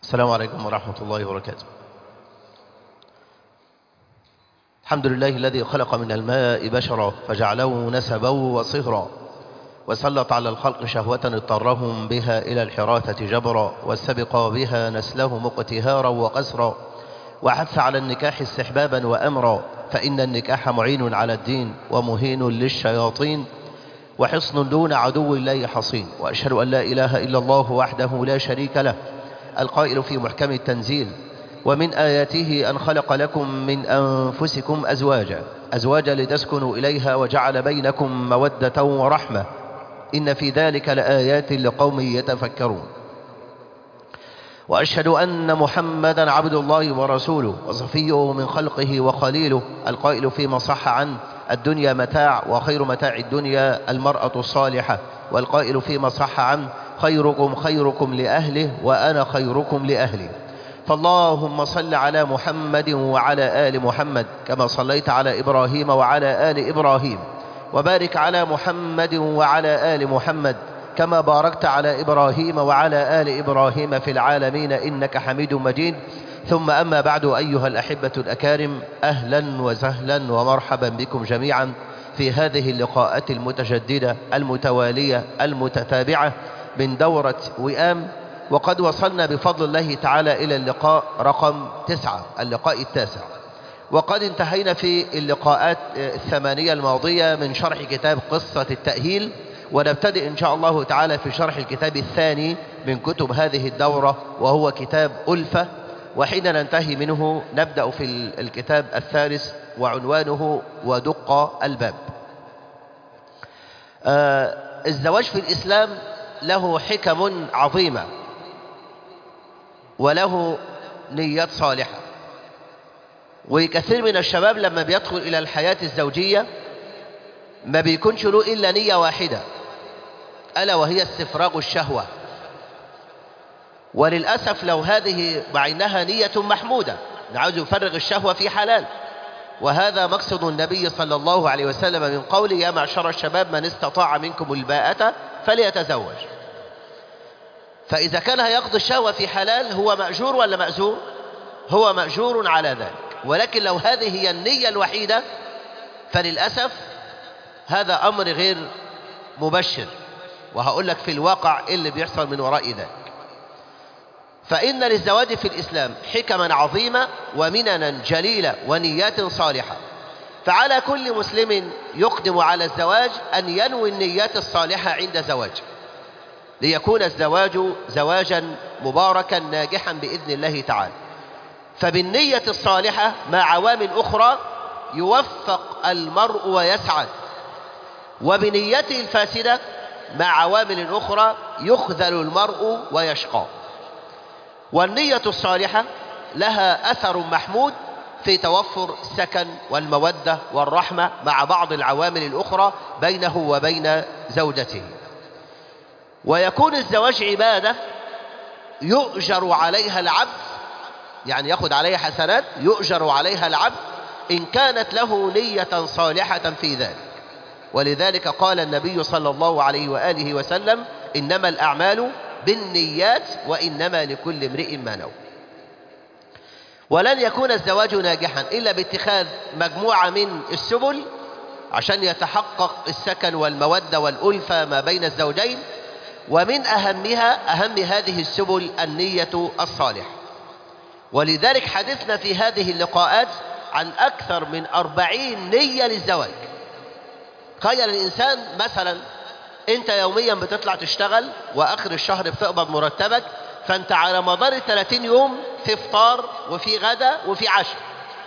السلام عليكم ورحمة الله وبركاته الحمد لله الذي خلق من الماء بشرا فجعله نسبا وصهرا وسلط على الخلق شهوة اضطرهم بها إلى الحراثة جبرا واستبق بها نسلهم اقتهارا وقسرا وحث على النكاح استحبابا وأمرا فإن النكاح معين على الدين ومهين للشياطين وحصن دون عدو الله حصين وأشهد أن لا إله إلا الله وحده لا شريك له القائل في محكم التنزيل ومن آياته أن خلق لكم من أنفسكم أزواجا أزواجا لتسكنوا إليها وجعل بينكم مودة ورحمة إن في ذلك لآيات لقوم يتفكرون وأشهد أن محمدا عبد الله ورسوله وصفيه من خلقه وخليله القائل فيما صح عنه الدنيا متاع وخير متاع الدنيا المرأة الصالحة والقائل فيما صح عنه خيركم خيركم لأهله وأنا خيركم لأهلي فاللهم صل على محمد وعلى آل محمد كما صليت على إبراهيم وعلى آل إبراهيم وبارك على محمد وعلى آل محمد كما باركت على إبراهيم وعلى آل إبراهيم في العالمين إنك حميد مجيد ثم أما بعد أيها الأحبة الأكارم أهلا وسهلا ومرحبا بكم جميعا في هذه اللقاءات المتجددة المتوالية المتتابعة من دورة وئام وقد وصلنا بفضل الله تعالى إلى اللقاء رقم تسعة اللقاء التاسع وقد انتهينا في اللقاءات الثمانية الماضية من شرح كتاب قصة التأهيل ونبتدئ إن شاء الله تعالى في شرح الكتاب الثاني من كتب هذه الدورة وهو كتاب ألفة وحين ننتهي منه نبدأ في الكتاب الثالث وعنوانه ودق الباب آه الزواج في الإسلام له حكم عظيمة وله نيات صالحة وكثير من الشباب لما بيدخل إلى الحياة الزوجية ما بيكونش له إلا نية واحدة ألا وهي استفراغ الشهوة وللأسف لو هذه مع إنها نية محمودة عاوز يفرغ الشهوة في حلال وهذا مقصد النبي صلى الله عليه وسلم من قوله يا معشر الشباب من استطاع منكم الباءة فليتزوج فإذا كان هيقضي الشهوة في حلال هو مأجور ولا مأزور هو مأجور على ذلك ولكن لو هذه هي النية الوحيدة فللأسف هذا أمر غير مبشر وهقول لك في الواقع إيه اللي بيحصل من وراء ذلك فإن للزواج في الإسلام حكما عظيمة ومننا جليلة ونيات صالحة فعلى كل مسلم يقدم على الزواج أن ينوي النيات الصالحة عند زواجه ليكون الزواج زواجا مباركا ناجحا بإذن الله تعالى فبالنية الصالحة مع عوامل أخرى يوفق المرء ويسعد وبنيته الفاسدة مع عوامل أخرى يخذل المرء ويشقى والنية الصالحة لها أثر محمود في توفر السكن والمودة والرحمة مع بعض العوامل الأخرى بينه وبين زوجته ويكون الزواج عبادة يؤجر عليها العبد يعني يأخذ عليها حسنات يؤجر عليها العبد إن كانت له نية صالحة في ذلك ولذلك قال النبي صلى الله عليه وآله وسلم إنما الأعمال بالنيات وإنما لكل امرئ ما نوى ولن يكون الزواج ناجحا إلا باتخاذ مجموعة من السبل عشان يتحقق السكن والمودة والألفة ما بين الزوجين ومن أهمها أهم هذه السبل النية الصالحة ولذلك حدثنا في هذه اللقاءات عن أكثر من أربعين نية للزواج تخيل الإنسان مثلا أنت يوميا بتطلع تشتغل وآخر الشهر بتقبض مرتبك فأنت على مدار الثلاثين يوم في فطار وفي غدا وفي عشاء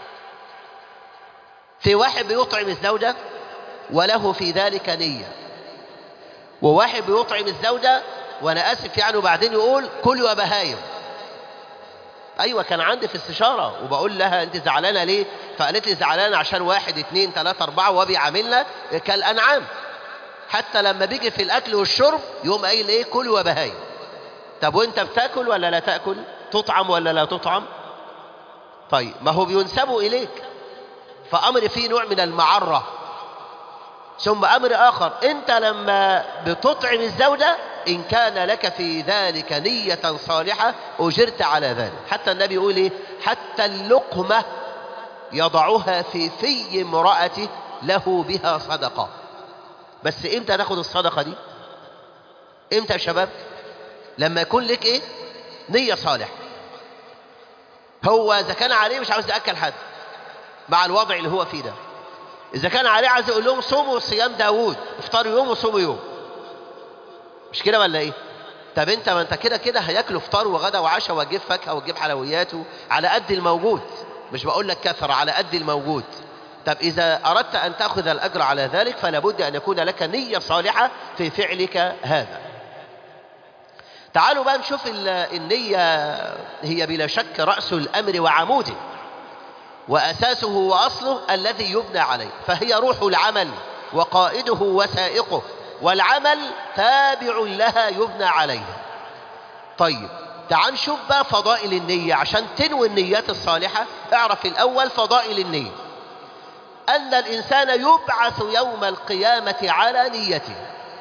في واحد بيطعم الزوجة وله في ذلك نية وواحد بيطعم الزوجة وأنا آسف يعني وبعدين يقول كلوا يا بهايم أيوة كان عندي في استشارة وبقول لها أنت زعلانة ليه فقالت لي زعلانة عشان واحد اتنين تلاتة أربعة وبيعاملنا كالأنعام حتى لما بيجي في الأكل والشرب يقوم قايل إيه كلوا يا بهايم طب وأنت بتاكل ولا لا تأكل تطعم ولا لا تطعم طيب ما هو بينسبوا إليك فأمر فيه نوع من المعرة ثم أمر آخر أنت لما بتطعم الزوجة إن كان لك في ذلك نية صالحة أجرت على ذلك حتى النبي يقول إيه حتى اللقمة يضعها في في امرأته له بها صدقة بس امتى ناخد الصدقة دي امتى يا شباب لما يكون لك ايه نية صالحة هو اذا كان عليه مش عاوز ياكل حد مع الوضع اللي هو فيه ده اذا كان عليه عايز يقول لهم صوموا صيام داوود افطروا يوم وصوموا يوم مش كده ولا ايه طب انت ما انت كده كده هياكلوا فطار وغدا وعشاء وتجيب فاكهه وتجيب حلويات على قد الموجود مش بقول لك كثر على قد الموجود طب إذا أردت أن تأخذ الأجر على ذلك فلا بد أن يكون لك نية صالحة في فعلك هذا تعالوا بقى نشوف النية هي بلا شك رأس الأمر وعموده وأساسه وأصله الذي يبنى عليه فهي روح العمل وقائده وسائقه والعمل تابع لها يبنى عليها طيب تعال نشوف بقى فضائل النية عشان تنوي النيات الصالحة اعرف الأول فضائل النية أن الإنسان يبعث يوم القيامة على نيته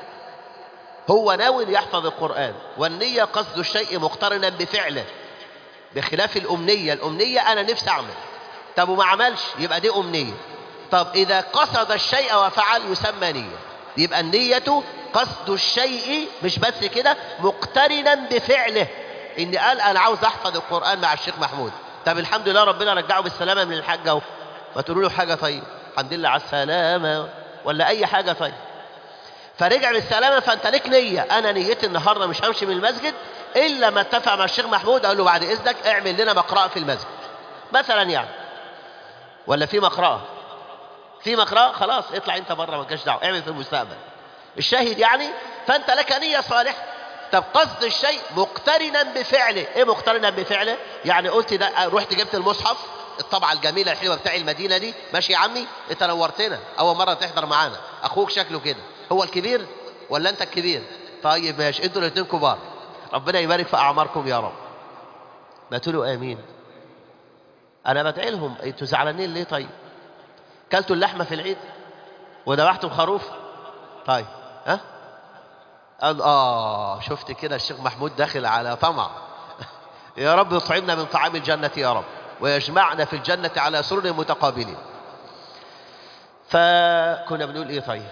هو ناوي يحفظ القرآن والنية قصد الشيء مقترنا بفعله بخلاف الأمنية الأمنية أنا نفسي أعمل طب وما عملش يبقى دي أمنية طب إذا قصد الشيء وفعل يسمى نية يبقى النية قصد الشيء مش بس كده مقترنا بفعله إن قال أنا عاوز أحفظ القرآن مع الشيخ محمود طب الحمد لله ربنا رجعه بالسلامة من الحج أهو ما تقولوا له حاجة طيب الحمد لله على السلامة ولا أي حاجة طيب فرجع بالسلامة فأنت ليك نية أنا نيتي النهاردة مش همشي من المسجد إلا ما اتفق مع الشيخ محمود أقول له بعد إذنك اعمل لنا مقرأة في المسجد مثلا يعني ولا في مقرأة في مقرأة خلاص اطلع أنت بره ما تجيش دعوة اعمل في المستقبل الشاهد يعني فأنت لك نية صالحة طب قصد الشيء مقترنا بفعله ايه مقترنا بفعله يعني قلت ده رحت جبت المصحف الطبعة الجميلة الحلوة بتاع المدينة دي ماشي يا عمي انت نورتنا اول مرة تحضر معانا اخوك شكله كده هو الكبير ولا انت الكبير طيب ماشي انتوا الاثنين كبار ربنا يبارك في اعماركم يا رب ما تقولوا امين انا بدعي لهم انتوا زعلانين ليه طيب كلتوا اللحمة في العيد وذبحتوا الخروف طيب ها قال اه شفت كده الشيخ محمود داخل على طمع يا رب يطعمنا من طعام الجنة يا رب ويجمعنا في الجنة على سرر متقابلين فكنا بنقول ايه طيب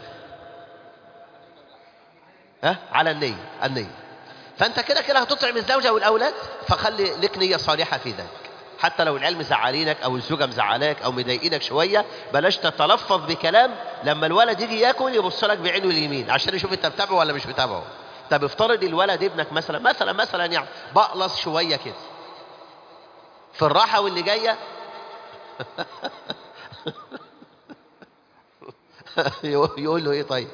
ها على النية النية فانت كده كده هتطعم الزوجة والاولاد فخلي لك نية صالحة في ذلك حتى لو العيال مزعلينك او الزوجة مزعلاك او مضايقينك شوية بلاش تتلفظ بكلام لما الولد يجي ياكل يبص لك بعينه اليمين عشان يشوف انت متابعه ولا مش متابعه طب افترض الولد ابنك مثلا مثلا مثلا يعني بقلص شوية كده في الراحة واللي جاية يقول له ايه طيب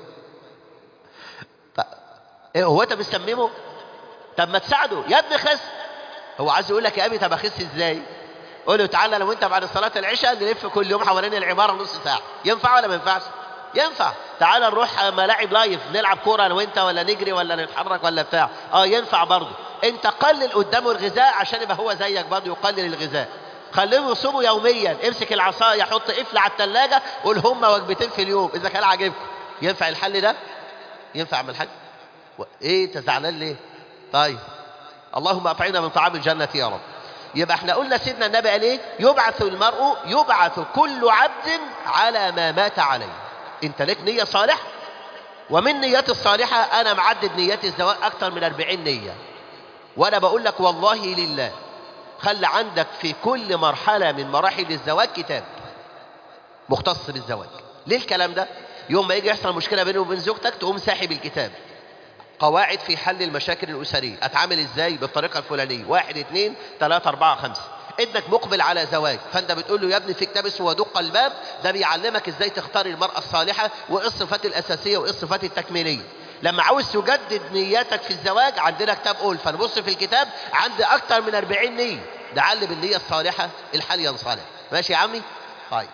ايه هو انت بتسممه طب ما تساعده يا ابني خس هو عايز يقول لك يا ابي طب اخس ازاي قول له تعالى لو انت بعد صلاه العشاء نلف كل يوم حوالين العماره نص ساعه ينفع ولا ما ينفعش ينفع تعالى نروح ملاعب لايف نلعب كوره انا وانت ولا نجري ولا نتحرك ولا بتاع اه ينفع برضه انت قلل قدامه الغذاء عشان يبقى هو زيك برضه يقلل الغذاء خليهم يصوموا يوميا امسك العصايه حط قفل على الثلاجه قول هم وجبتين في اليوم اذا كان عاجبكم ينفع الحل ده ينفع من الحاج ايه انت زعلان ليه طيب اللهم اطعمنا من طعام الجنه يا رب يبقى احنا قلنا سيدنا النبي قال ايه يبعث المرء يبعث كل عبد على ما مات عليه انت لك نيه صالحه ومن نيات الصالحه انا معدد نيات الزواج اكتر من 40 نيه وانا بقول لك والله لله خلي عندك في كل مرحله من مراحل الزواج كتاب مختص بالزواج ليه الكلام ده يوم ما يجي يحصل مشكله بينه وبين زوجتك تقوم ساحب الكتاب قواعد في حل المشاكل الأسرية أتعامل إزاي بالطريقة الفلانية واحد اثنين ثلاثة أربعة خمسة ابنك مقبل على زواج فانت بتقول له يا ابني في كتاب اسمه دق الباب ده بيعلمك ازاي تختار المرأة الصالحة وايه الصفات الأساسية وايه الصفات التكميلية لما عاوز تجدد نياتك في الزواج عندنا كتاب قول فنبص في الكتاب عندي اكتر من 40 نية ده علم النية الصالحة الحال ينصالح ماشي يا عمي طيب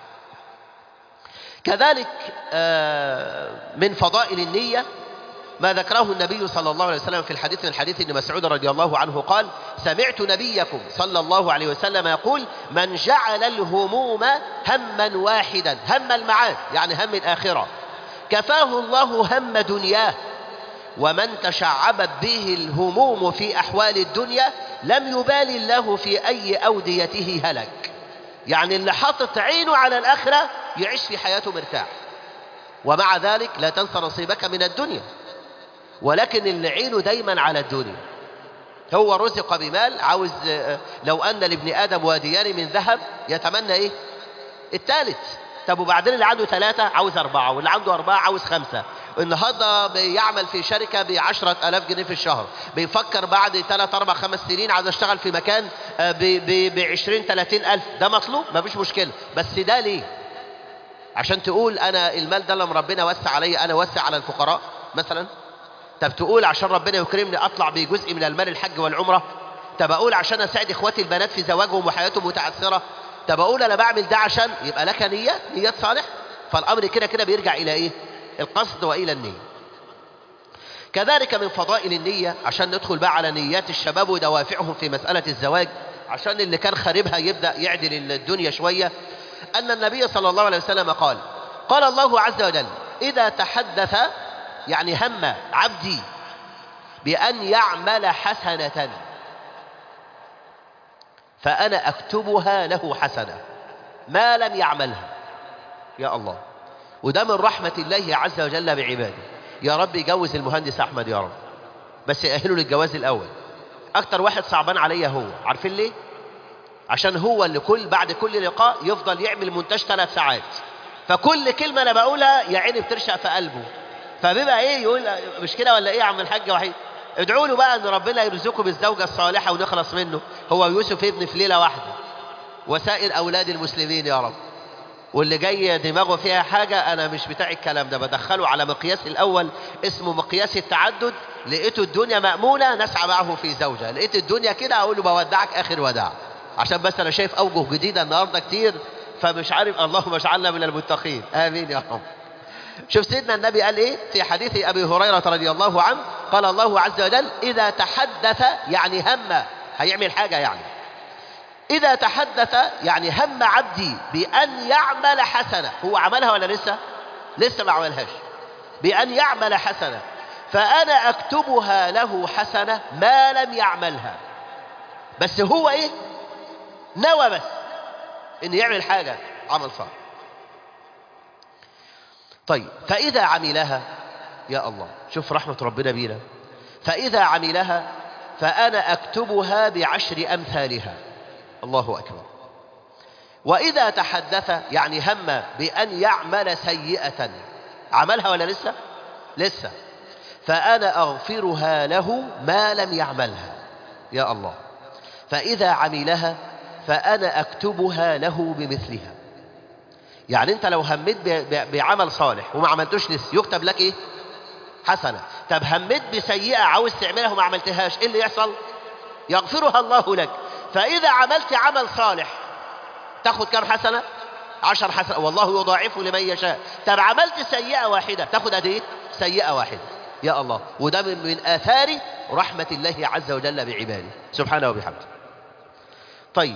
كذلك من فضائل النية ما ذكره النبي صلى الله عليه وسلم في الحديث من حديث ابن مسعود رضي الله عنه قال سمعت نبيكم صلى الله عليه وسلم يقول من جعل الهموم هما واحدا هم المعاد يعني هم الآخرة كفاه الله هم دنياه ومن تشعبت به الهموم في أحوال الدنيا لم يبال الله في أي أوديته هلك يعني اللي حاطط عينه على الآخرة يعيش في حياته مرتاح ومع ذلك لا تنسى نصيبك من الدنيا ولكن اللي عينه دايما على الدنيا هو رزق بمال عاوز لو أن لابن آدم واديان من ذهب يتمنى إيه الثالث طب وبعدين اللي عنده ثلاثة عاوز أربعة واللي عنده أربعة عاوز خمسة النهاردة بيعمل في شركة بعشرة ألاف جنيه في الشهر بيفكر بعد ثلاث أربع خمس سنين عايز أشتغل في مكان بعشرين ثلاثين ألف ده مطلوب مفيش مشكلة بس ده ليه عشان تقول أنا المال ده لما ربنا وسع علي أنا وسع على الفقراء مثلا طب تقول عشان ربنا يكرمني أطلع بجزء من المال الحج والعمرة طب أقول عشان أساعد إخواتي البنات في زواجهم وحياتهم متعثرة طب أقول أنا بعمل ده عشان يبقى لك نيات نيات صالح فالأمر كده كده بيرجع إلى إيه القصد وإلى النية كذلك من فضائل النية عشان ندخل بقى على نيات الشباب ودوافعهم في مسألة الزواج عشان اللي كان خاربها يبدأ يعدل الدنيا شوية أن النبي صلى الله عليه وسلم قال قال الله عز وجل إذا تحدث يعني هم عبدي بأن يعمل حسنة فأنا أكتبها له حسنة ما لم يعملها يا الله وده من رحمة الله عز وجل بعباده يا رب يجوز المهندس أحمد يا رب بس يأهله للجواز الأول أكتر واحد صعبان عليا هو عارفين ليه؟ عشان هو اللي كل بعد كل لقاء يفضل يعمل مونتاج ثلاث ساعات فكل كلمة أنا بقولها يا عيني بترشق في قلبه فبيبقى إيه يقول مش كده ولا إيه يا عم الحاج وحيد ادعوا له بقى ان ربنا يرزقه بالزوجة الصالحة ونخلص منه هو يوسف ابن في ليلة واحدة وسائر أولاد المسلمين يا رب واللي جاي دماغه فيها حاجة أنا مش بتاع الكلام ده بدخله على مقياس الأول اسمه مقياس التعدد لقيته الدنيا مأمونة نسعى معه في زوجة لقيت الدنيا كده أقول له بودعك آخر وداع عشان بس أنا شايف أوجه جديدة النهاردة كتير فمش عارف اللهم اجعلنا من المتقين آمين يا رب شوف سيدنا النبي قال ايه في حديث ابي هريره رضي الله عنه قال الله عز وجل اذا تحدث يعني هم هيعمل حاجه يعني اذا تحدث يعني هم عبدي بان يعمل حسنه هو عملها ولا لسه لسه ما عملهاش بان يعمل حسنه فانا اكتبها له حسنه ما لم يعملها بس هو ايه نوى بس ان يعمل حاجه عمل صالح طيب فإذا عملها يا الله شوف رحمة ربنا بينا فإذا عملها فأنا أكتبها بعشر أمثالها الله أكبر وإذا تحدث يعني هم بأن يعمل سيئة عملها ولا لسه لسه فأنا أغفرها له ما لم يعملها يا الله فإذا عملها فأنا أكتبها له بمثلها يعني انت لو هميت بعمل صالح وما عملتوش لسه يكتب لك ايه حسنة طب هميت بسيئة عاوز تعملها وما عملتهاش ايه اللي يحصل يغفرها الله لك فاذا عملت عمل صالح تاخد كم حسنة عشر حسنة والله يضاعف لمن يشاء طب عملت سيئة واحدة تاخد قد ايه سيئة واحدة يا الله وده من, من آثار رحمة الله عز وجل بعباده سبحانه وبحمده طيب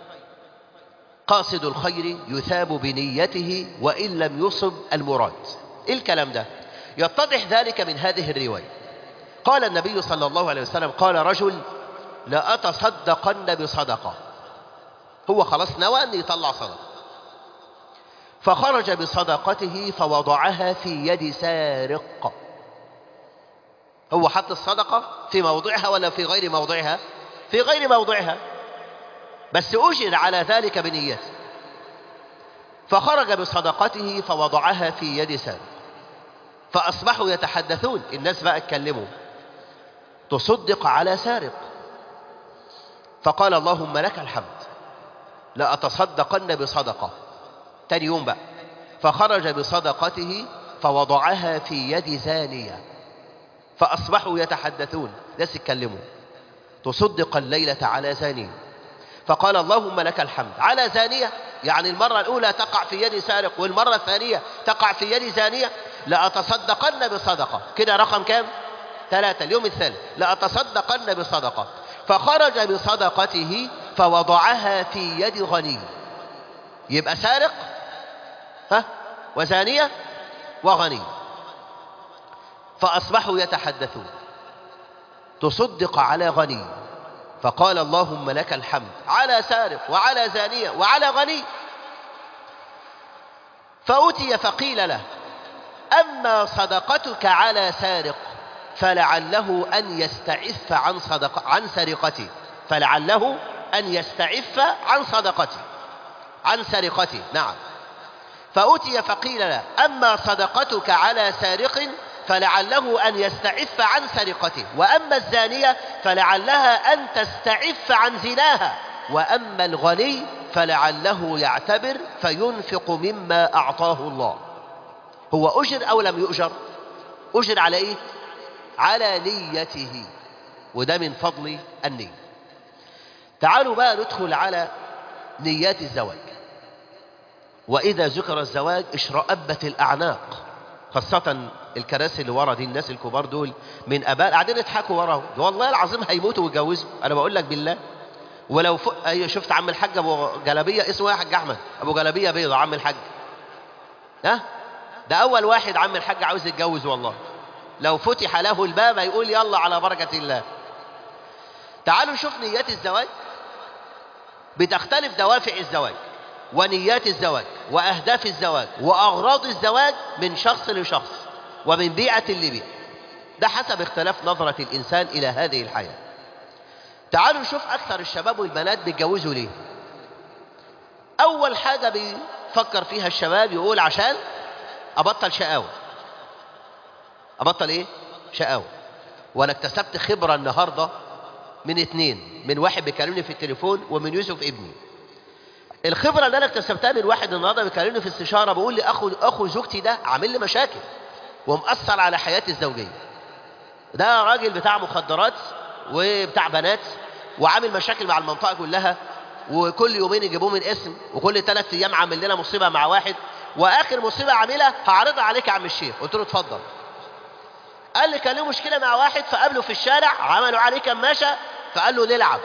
قاصد الخير يثاب بنيته وإن لم يصب المراد إيه الكلام ده يتضح ذلك من هذه الرواية قال النبي صلى الله عليه وسلم قال رجل لأتصدقن بصدقة هو خلاص نوى أن يطلع صدقة فخرج بصدقته فوضعها في يد سارق هو حط الصدقة في موضعها ولا في غير موضعها في غير موضعها بس أجر على ذلك بنيته فخرج بصدقته فوضعها في يد سارق فأصبحوا يتحدثون الناس بقى اتكلموا تصدق على سارق فقال اللهم لك الحمد لأتصدقن بصدقة تاني يوم بقى فخرج بصدقته فوضعها في يد زانية فأصبحوا يتحدثون ناس اتكلموا تصدق الليلة على زانية فقال اللهم لك الحمد على زانية يعني المرة الأولى تقع في يد سارق والمرة الثانية تقع في يد زانية لأتصدقن بصدقة كده رقم كام ثلاثة اليوم الثالث لأتصدقن بصدقة فخرج بصدقته فوضعها في يد غني يبقى سارق ها وزانية وغني فأصبحوا يتحدثون تصدق على غني فقال اللهم لك الحمد على سارق وعلى زانية وعلى غني فأتي فقيل له أما صدقتك على سارق فلعله أن يستعف عن صدق عن سرقته فلعله أن يستعف عن صدقته عن سرقته نعم فأتي فقيل له أما صدقتك على سارق فلعله أن يستعف عن سرقته وأما الزانية فلعلها أن تستعف عن زناها وأما الغني فلعله يعتبر فينفق مما أعطاه الله هو أجر أو لم يؤجر أجر على إيه على نيته وده من فضل النية تعالوا بقى ندخل على نيات الزواج وإذا ذكر الزواج اشرأبت الأعناق خاصة الكراسي اللي ورا دي الناس الكبار دول من اباء قاعدين يضحكوا وراهم والله العظيم هيموتوا ويتجوزوا انا بقول لك بالله ولو ف... ايوه شفت عم الحاج ابو جلابيه اسمه ايه يا حاج احمد ابو جلابيه بيضه عم الحاج ها ده اول واحد عم الحاج عاوز يتجوز والله لو فتح له الباب يقول يلا على بركه الله تعالوا نشوف نيات الزواج بتختلف دوافع الزواج ونيات الزواج واهداف الزواج واغراض الزواج من شخص لشخص ومن بيئة لبيئة ده حسب اختلاف نظرة الإنسان إلى هذه الحياة تعالوا نشوف أكثر الشباب والبنات بيتجوزوا ليه أول حاجة بيفكر فيها الشباب يقول عشان أبطل شقاوة أبطل إيه؟ شقاوة وأنا اكتسبت خبرة النهاردة من اتنين من واحد بيكلمني في التليفون ومن يوسف ابني الخبرة اللي أنا اكتسبتها من واحد النهاردة بيكلمني في استشارة بيقول لي أخو أخو زوجتي ده عامل لي مشاكل ومأثر على حياتي الزوجية ده راجل بتاع مخدرات وبتاع بنات وعامل مشاكل مع المنطقة كلها وكل يومين يجيبوه من اسم وكل ثلاث ايام عامل لنا مصيبة مع واحد واخر مصيبة عاملها هعرضها عليك يا عم الشيخ قلت له اتفضل قال لي كان له مشكلة مع واحد فقابله في الشارع عملوا عليه كماشة فقال له نلعب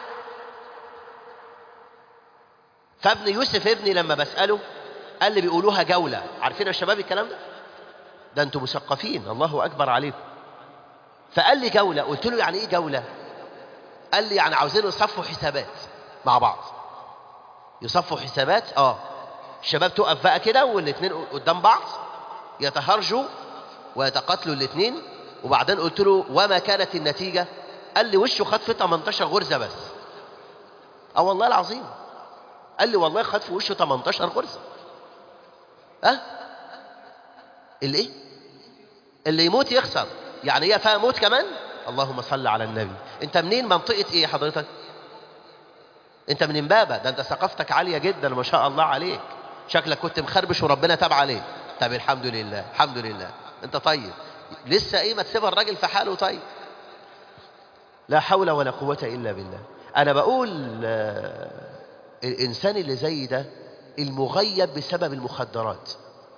فابن يوسف ابني لما بسأله قال لي بيقولوها جولة عارفين يا شباب الكلام ده ده انتم مثقفين الله اكبر عليكم فقال لي جوله قلت له يعني ايه جوله قال لي يعني عاوزين يصفوا حسابات مع بعض يصفوا حسابات اه الشباب تقف بقى كده والاثنين قدام بعض يتهرجوا ويتقاتلوا الاثنين وبعدين قلت له وما كانت النتيجه قال لي وشه خد في 18 غرزه بس اه والله العظيم قال لي والله خد في وشه 18 غرزه اه الايه اللي يموت يخسر يعني هي فيها موت كمان اللهم صل على النبي انت منين منطقة ايه حضرتك انت من امبابة ده انت ثقافتك عالية جدا ما شاء الله عليك شكلك كنت مخربش وربنا تاب عليك طب الحمد لله الحمد لله انت طيب لسه ايه ما تسيبها الراجل في حاله طيب لا حول ولا قوة الا بالله انا بقول آه الانسان اللي زي ده المغيب بسبب المخدرات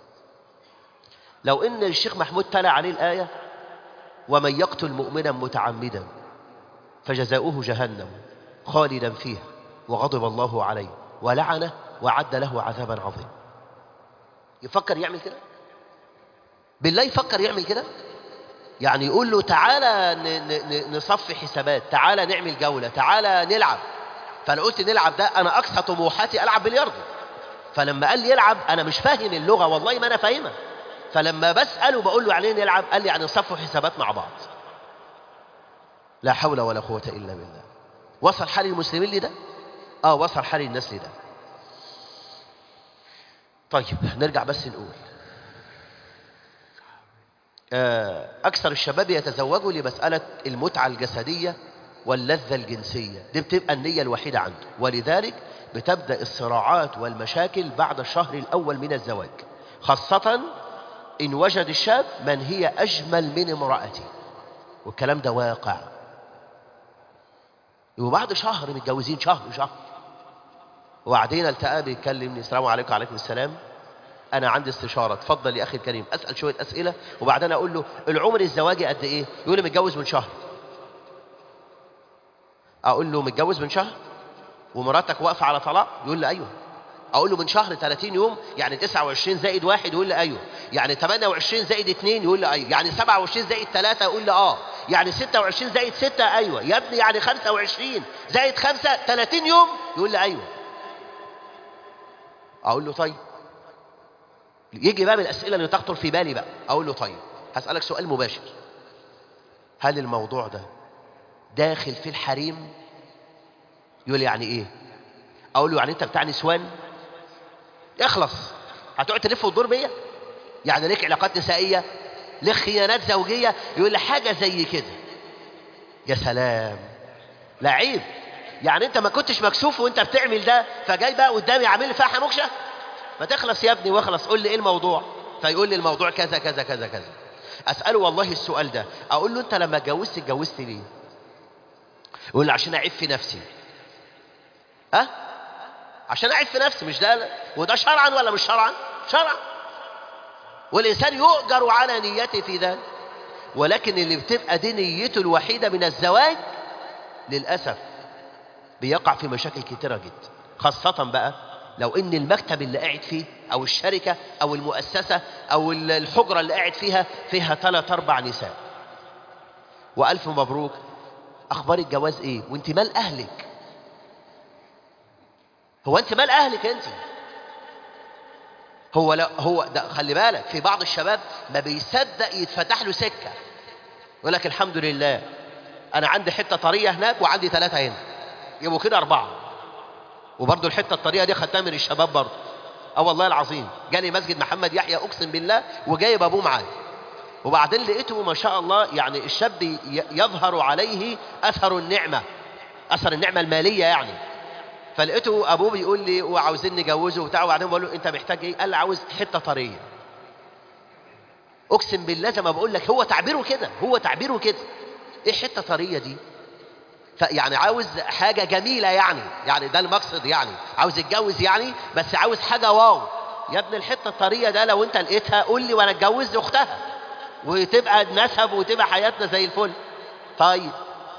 لو ان الشيخ محمود تلا عليه الايه ومن يقتل مؤمنا متعمدا فجزاؤه جهنم خالدا فيها وغضب الله عليه ولعنه وعد له عذابا عظيما يفكر يعمل كده بالله يفكر يعمل كده يعني يقول له تعالى نصفي حسابات تعالى نعمل جولة تعالى نلعب فأنا قلت نلعب ده أنا أقصى طموحاتي ألعب بلياردو فلما قال لي يلعب أنا مش فاهم اللغة والله ما أنا فاهمها فلما بسأله بقول له يعني نلعب قال لي يعني نصفوا حسابات مع بعض لا حول ولا قوة إلا بالله وصل حال المسلمين لده اه وصل حال الناس لده طيب نرجع بس نقول أكثر الشباب يتزوجوا لمسألة المتعة الجسدية واللذة الجنسية دي بتبقى النية الوحيدة عنده ولذلك بتبدأ الصراعات والمشاكل بعد الشهر الأول من الزواج خاصة إن وجد الشاب من هي أجمل من امرأته والكلام ده واقع وبعد شهر متجوزين شهر شهر وبعدين التقى بيكلمني السلام عليكم وعليكم السلام انا عندي استشاره اتفضل يا اخي الكريم اسال شويه اسئله وبعدين اقول له العمر الزواجي قد ايه يقول لي متجوز من شهر اقول له متجوز من شهر ومراتك واقفه على طلاق يقول لي ايوه اقول له من شهر 30 يوم يعني 29 زائد واحد يقول لي ايوه يعني 28 زائد 2 يقول لي ايوه يعني 27 زائد 3 يقول لي اه يعني 26 زائد 6 ايوه يا ابني يعني 25 زائد 5 30 يوم يقول لي ايوه اقول له طيب يجي بقى من الاسئله اللي تخطر في بالي بقى اقول له طيب هسالك سؤال مباشر هل الموضوع ده داخل في الحريم يقول لي يعني ايه اقول له يعني انت بتاع نسوان اخلص هتقعد تلف وتدور بيا يعني ليك علاقات نسائيه ليك خيانات زوجيه يقول لي حاجه زي كده يا سلام لا عيب يعني انت ما كنتش مكسوف وانت بتعمل ده فجاي بقى قدامي عامل لي فيها حموكشه ما تخلص يا ابني واخلص قول لي ايه الموضوع فيقول لي الموضوع كذا كذا كذا كذا اساله والله السؤال ده اقول له انت لما اتجوزت اتجوزت ليه يقول لي عشان اعيب في نفسي ها أه؟ عشان اعيب في نفسي مش ده وده شرعا ولا مش شرعا شرعا والانسان يؤجر على نيته في ذلك ولكن اللي بتبقى دي نيته الوحيده من الزواج للاسف بيقع في مشاكل كتيره جدا خاصه بقى لو ان المكتب اللي قاعد فيه او الشركه او المؤسسه او الحجره اللي قاعد فيها فيها ثلاث اربع نساء والف مبروك اخبار الجواز ايه وانت مال اهلك هو انت مال اهلك انت هو لا هو ده خلي بالك في بعض الشباب ما بيصدق يتفتح له سكه يقول لك الحمد لله انا عندي حته طريه هناك وعندي ثلاثه هنا يبقوا كده اربعه وبرضه الحته الطريه دي خدتها من الشباب برضه اه والله العظيم جالي مسجد محمد يحيى اقسم بالله وجايب ابوه معاه وبعدين لقيته ما شاء الله يعني الشاب يظهر عليه اثر النعمه اثر النعمه الماليه يعني فلقيته ابوه بيقول لي وعاوزين نجوزه وبتاع وبعدين بقول له انت محتاج ايه؟ قال لي عاوز حته طريه. اقسم بالله زي ما بقول لك هو تعبيره كده هو تعبيره كده. ايه حته طريه دي؟ فيعني عاوز حاجه جميله يعني يعني ده المقصد يعني عاوز يتجوز يعني بس عاوز حاجه واو يا ابن الحته الطريه ده لو انت لقيتها قول لي وانا اتجوز اختها وتبقى نسب وتبقى حياتنا زي الفل. طيب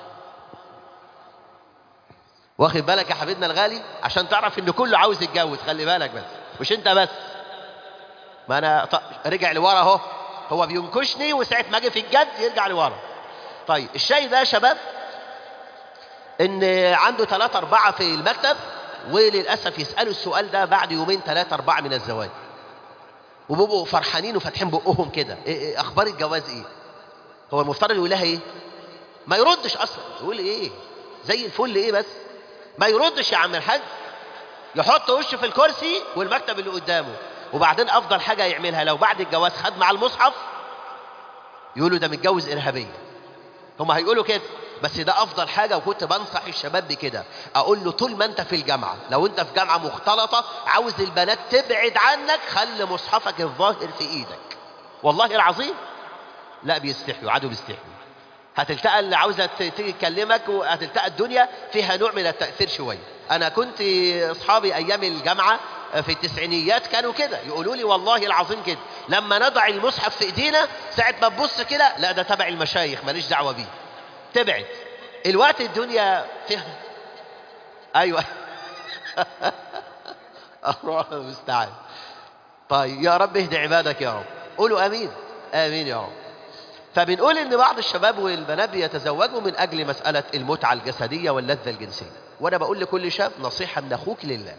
واخد بالك يا حبيبنا الغالي عشان تعرف ان كله عاوز يتجوز خلي بالك بس مش انت بس ما انا ط... رجع لورا اهو هو بينكشني وساعه ما اجي في الجد يرجع لورا طيب الشاي ده يا شباب ان عنده ثلاثة أربعة في المكتب وللأسف يسألوا السؤال ده بعد يومين ثلاثة أربعة من الزواج وبيبقوا فرحانين وفاتحين بقهم كده إيه إيه أخبار الجواز إيه؟ هو المفترض يقول لها إيه؟ ما يردش أصلا يقول إيه؟ زي الفل إيه بس؟ ما يردش يا عم الحاج يحط وشه في الكرسي والمكتب اللي قدامه وبعدين افضل حاجه يعملها لو بعد الجواز خد مع المصحف يقولوا ده متجوز ارهابيه هم هيقولوا كده بس ده افضل حاجه وكنت بنصح الشباب بكده اقول له طول ما انت في الجامعه لو انت في جامعه مختلطه عاوز البنات تبعد عنك خلي مصحفك الظاهر في ايدك والله العظيم لا بيستحيوا عادوا بيستحيوا هتلتقى اللي عاوزه تيجي تكلمك وهتلتقى الدنيا فيها نوع من التاثير شويه انا كنت اصحابي ايام الجامعه في التسعينيات كانوا كده يقولوا لي والله العظيم كده لما نضع المصحف في ايدينا ساعه ما تبص كده لا ده تبع المشايخ ماليش دعوه بيه تبعد الوقت الدنيا فيها ايوه الله المستعان طيب يا رب اهدي عبادك يا رب قولوا امين امين يا رب فبنقول ان بعض الشباب والبنات بيتزوجوا من اجل مساله المتعه الجسديه واللذه الجنسيه وانا بقول لكل شاب نصيحه من اخوك لله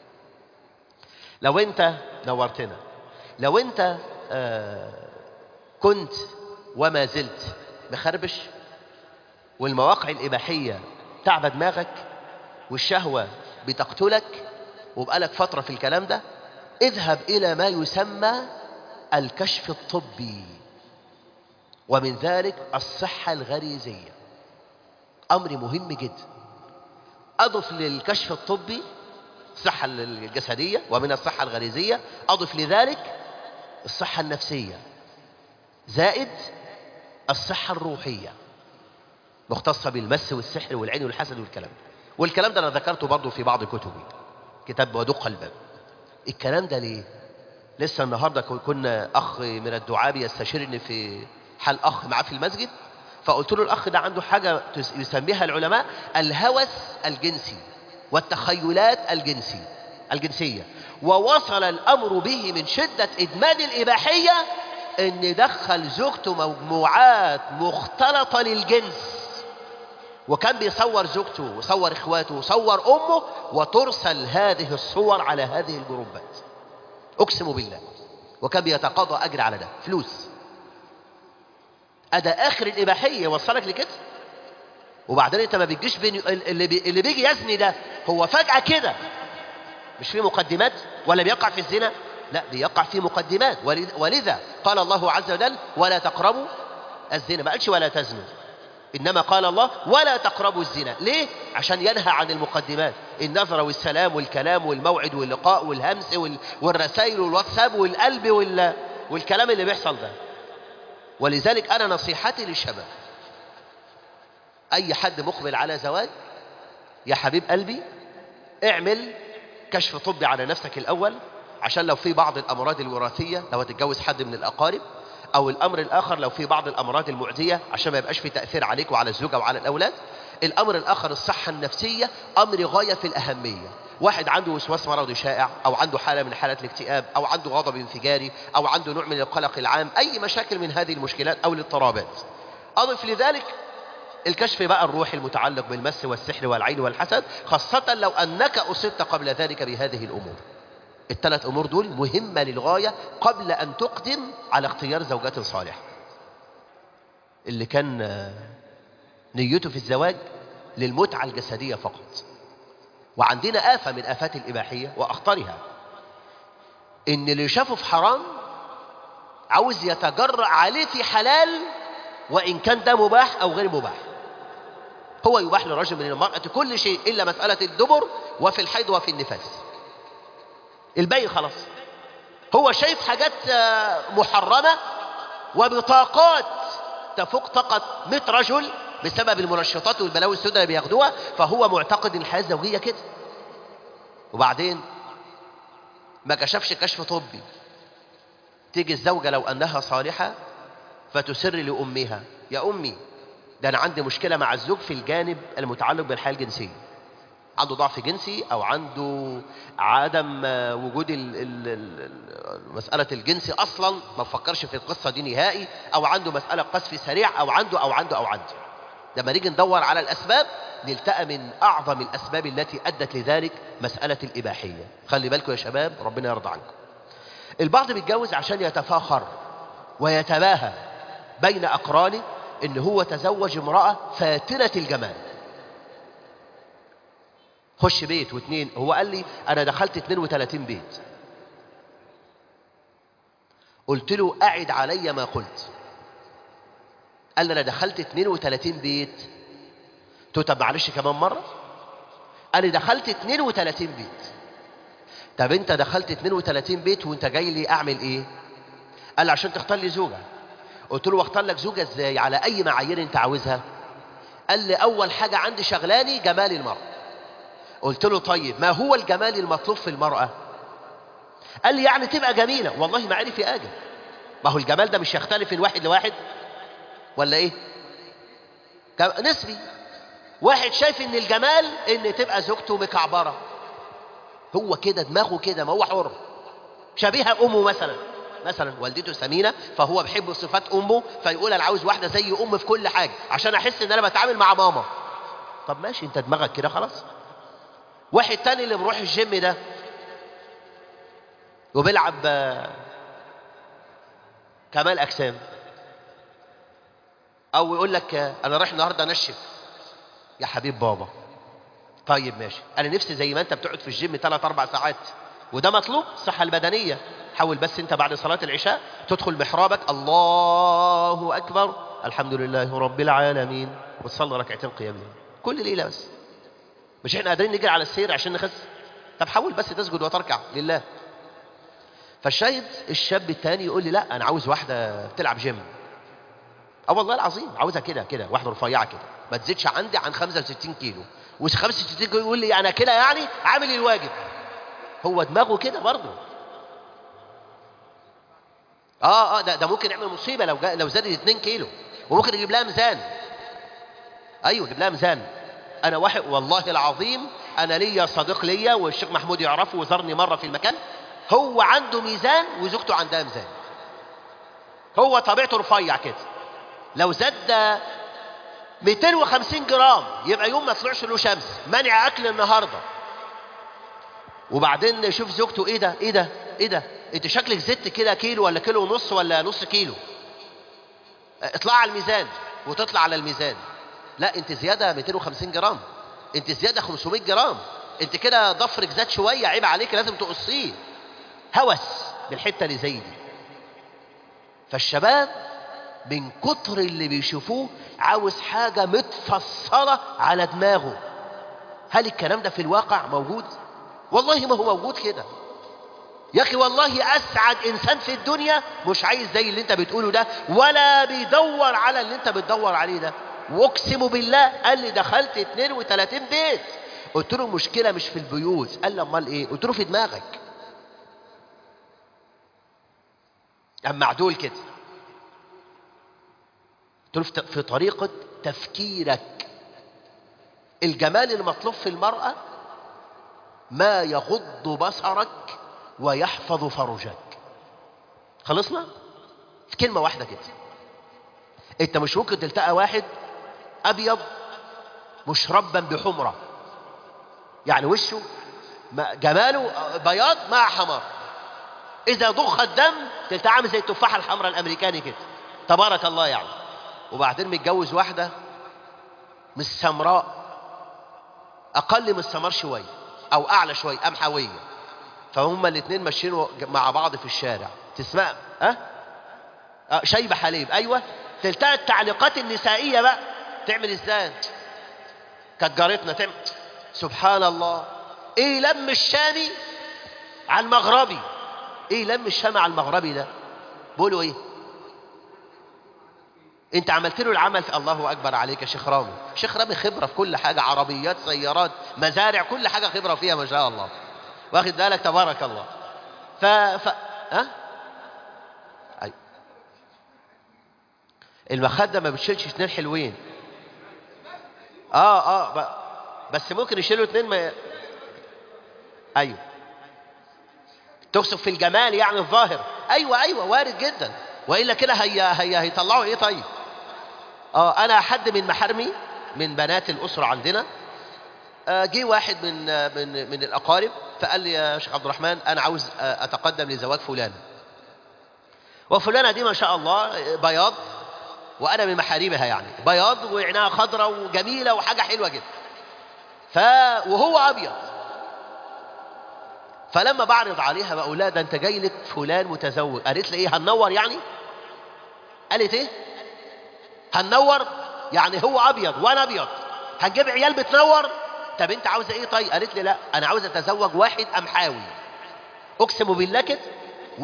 لو انت نورتنا لو انت آه كنت وما زلت مخربش والمواقع الاباحيه تعبى دماغك والشهوه بتقتلك وبقالك فتره في الكلام ده اذهب الى ما يسمى الكشف الطبي ومن ذلك الصحة الغريزية أمر مهم جدا أضف للكشف الطبي الصحة الجسدية ومن الصحة الغريزية أضف لذلك الصحة النفسية زائد الصحة الروحية مختصة بالمس والسحر والعين والحسد والكلام والكلام ده أنا ذكرته برضه في بعض كتبي كتاب ودق الباب الكلام ده ليه؟ لسه النهاردة كنا أخ من الدعاء بيستشيرني في حال أخ معاه في المسجد فقلت له الأخ ده عنده حاجة يسميها العلماء الهوس الجنسي والتخيلات الجنسي الجنسية ووصل الأمر به من شدة إدمان الإباحية إن دخل زوجته مجموعات مختلطة للجنس وكان بيصور زوجته وصور إخواته وصور أمه وترسل هذه الصور على هذه الجروبات أقسم بالله وكان بيتقاضى أجر على ده فلوس أدا آخر الإباحية يوصلك لكده وبعدين أنت ما بتجيش بين اللي, بي... اللي بيجي يزني ده هو فجأة كده مش في مقدمات ولا بيقع في الزنا لا بيقع في مقدمات ولذا قال الله عز وجل ولا تقربوا الزنا ما قالش ولا تزنوا إنما قال الله ولا تقربوا الزنا ليه؟ عشان ينهى عن المقدمات النظرة والسلام والكلام والموعد واللقاء والهمس والرسائل والواتساب والقلب وال... والكلام اللي بيحصل ده ولذلك أنا نصيحتي للشباب أي حد مقبل على زواج يا حبيب قلبي اعمل كشف طبي على نفسك الأول عشان لو في بعض الأمراض الوراثية لو هتتجوز حد من الأقارب أو الأمر الآخر لو في بعض الأمراض المعدية عشان ما يبقاش في تأثير عليك وعلى الزوجة وعلى الأولاد الأمر الآخر الصحة النفسية أمر غاية في الأهمية واحد عنده وسواس مرضي شائع أو عنده حالة من حالات الاكتئاب أو عنده غضب انفجاري أو عنده نوع من القلق العام أي مشاكل من هذه المشكلات أو الاضطرابات أضف لذلك الكشف بقى الروحي المتعلق بالمس والسحر والعين والحسد خاصة لو أنك أصبت قبل ذلك بهذه الأمور الثلاث أمور دول مهمة للغاية قبل أن تقدم على اختيار زوجات صالحة اللي كان نيته في الزواج للمتعة الجسدية فقط وعندنا آفة من آفات الإباحية وأخطرها إن اللي شافه في حرام عاوز يتجرأ عليه في حلال وإن كان ده مباح أو غير مباح هو يباح للرجل من المرأة كل شيء إلا مسألة الدبر وفي الحيض وفي النفاس الباقي خلاص هو شايف حاجات محرمة وبطاقات تفوق طاقة 100 رجل بسبب المنشطات والبلاوي السوداء اللي بياخدوها فهو معتقد ان الحياة الزوجية كده وبعدين ما كشفش كشف طبي تيجي الزوجة لو أنها صالحة فتسر لأمها يا أمي ده أنا عندي مشكلة مع الزوج في الجانب المتعلق بالحياة الجنسية عنده ضعف جنسي أو عنده عدم وجود ال ال ال مسألة الجنس أصلا ما فكرش في القصة دي نهائي أو عنده مسألة قذف سريع أو عنده أو عنده أو عنده لما نيجي ندور على الأسباب نلتقى من أعظم الأسباب التي أدت لذلك مسألة الإباحية خلي بالكم يا شباب ربنا يرضى عنكم البعض بيتجوز عشان يتفاخر ويتباهى بين أقرانه إن هو تزوج امرأة فاتنة الجمال خش بيت واثنين هو قال لي أنا دخلت 32 بيت قلت له أعد علي ما قلت قال لي أنا دخلت 32 بيت قلت له طب معلش كمان مرة قال لي دخلت 32 بيت طب انت دخلت 32 بيت وانت جاي لي اعمل ايه قال لي عشان تختار لي زوجة قلت له واختار لك زوجة ازاي على اي معايير انت عاوزها قال لي اول حاجة عندي شغلاني جمال المرأة قلت له طيب ما هو الجمال المطلوب في المرأة قال لي يعني تبقى جميلة والله ما عرف يأجل ما هو الجمال ده مش يختلف من واحد لواحد ولا ايه نسبي واحد شايف ان الجمال ان تبقى زوجته مكعبرة هو كده دماغه كده ما هو حر شبيهة امه مثلا مثلا والدته سمينة فهو بيحب صفات امه فيقول انا عاوز واحدة زي امي في كل حاجة عشان احس ان انا بتعامل مع ماما طب ماشي انت دماغك كده خلاص واحد تاني اللي بيروح الجيم ده وبيلعب كمال اجسام او يقول لك انا رايح النهارده انشف يا حبيب بابا طيب ماشي انا نفسي زي ما انت بتقعد في الجيم 3 4 ساعات وده مطلوب الصحه البدنيه حاول بس انت بعد صلاه العشاء تدخل محرابك الله اكبر الحمد لله رب العالمين وتصلي ركعتين قيام الليل كل ليله بس مش احنا قادرين نجري على السير عشان نخس طب حاول بس تسجد وتركع لله فالشاهد الشاب التاني يقول لي لا انا عاوز واحده بتلعب جيم اه والله العظيم عاوزها كده كده واحده رفيعه كده ما تزيدش عندي عن 65 كيلو و 65 كيلو يقول لي انا كده يعني عامل الواجب هو دماغه كده برضه اه اه ده, ده ممكن يعمل مصيبه لو جا لو زادت 2 كيلو وممكن يجيب لها ميزان ايوه يجيب لها ميزان انا واحد والله العظيم انا ليا صديق ليا والشيخ محمود يعرفه وزارني مره في المكان هو عنده ميزان وزوجته عندها ميزان هو طبيعته رفيع كده لو زاد 250 جرام يبقى يوم ما طلعش له شمس منع اكل النهارده وبعدين يشوف زوجته ايه ده ايه ده ايه ده انت شكلك زدت كده كيلو ولا كيلو ونص ولا نص كيلو اطلع على الميزان وتطلع على الميزان لا انت زياده 250 جرام انت زياده 500 جرام انت كده ضفرك زاد شويه عيب عليك لازم تقصيه هوس بالحته اللي زي دي فالشباب من كتر اللي بيشوفوه عاوز حاجه متفصله على دماغه هل الكلام ده في الواقع موجود والله ما هو موجود كده يا اخي والله اسعد انسان في الدنيا مش عايز زي اللي انت بتقوله ده ولا بيدور على اللي انت بتدور عليه ده واقسم بالله قال لي دخلت 32 بيت قلت له المشكله مش في البيوت قال لي امال ايه قلت له في دماغك اما معدول كده قلت له في طريقه تفكيرك الجمال المطلوب في المراه ما يغض بصرك ويحفظ فرجك خلصنا في كلمة واحدة كده انت مش ممكن تلتقى واحد ابيض مشربا بحمرة يعني وشه جماله بياض مع حمار اذا ضخ الدم تلتقى عامل زي التفاحة الحمراء الامريكاني كده تبارك الله يعني وبعدين متجوز واحدة مش سمراء اقل من السمار شويه او اعلى شويه قمحويه فهم الاثنين ماشيين مع بعض في الشارع تسمع ها أه؟ شايبه حليب ايوه تلتقى التعليقات النسائيه بقى تعمل ازاي كانت جارتنا تعمل سبحان الله ايه لم الشامي على المغربي ايه لم الشامي على المغربي ده بيقولوا ايه انت عملت له العمل في الله اكبر عليك يا شيخ رامي شيخ رامي خبره في كل حاجه عربيات سيارات مزارع كل حاجه خبره فيها ما شاء الله واخد بالك تبارك الله ف ف ها أي. المخده ما بتشيلش اتنين حلوين اه اه ب... بس ممكن يشيلوا اتنين ما ايوه تقصد في الجمال يعني الظاهر ايوه ايوه وارد جدا والا كده هي هي هيطلعوا ايه طيب اه انا حد من محارمي من بنات الاسره عندنا آه جه واحد من من من الاقارب فقال لي يا شيخ عبد الرحمن انا عاوز اتقدم لزواج فلان وفلانه دي ما شاء الله بياض وانا من محارمها يعني بياض وعينها خضراء وجميله وحاجه حلوه جدا ف وهو ابيض فلما بعرض عليها بقول لها ده انت جاي لك فلان متزوج قالت لي ايه هننور يعني قالت ايه هننور يعني هو ابيض وانا ابيض هنجيب عيال بتنور طب انت عاوزه ايه طيب قالت لي لا انا عاوزه اتزوج واحد امحاوي اقسم بالله كده و...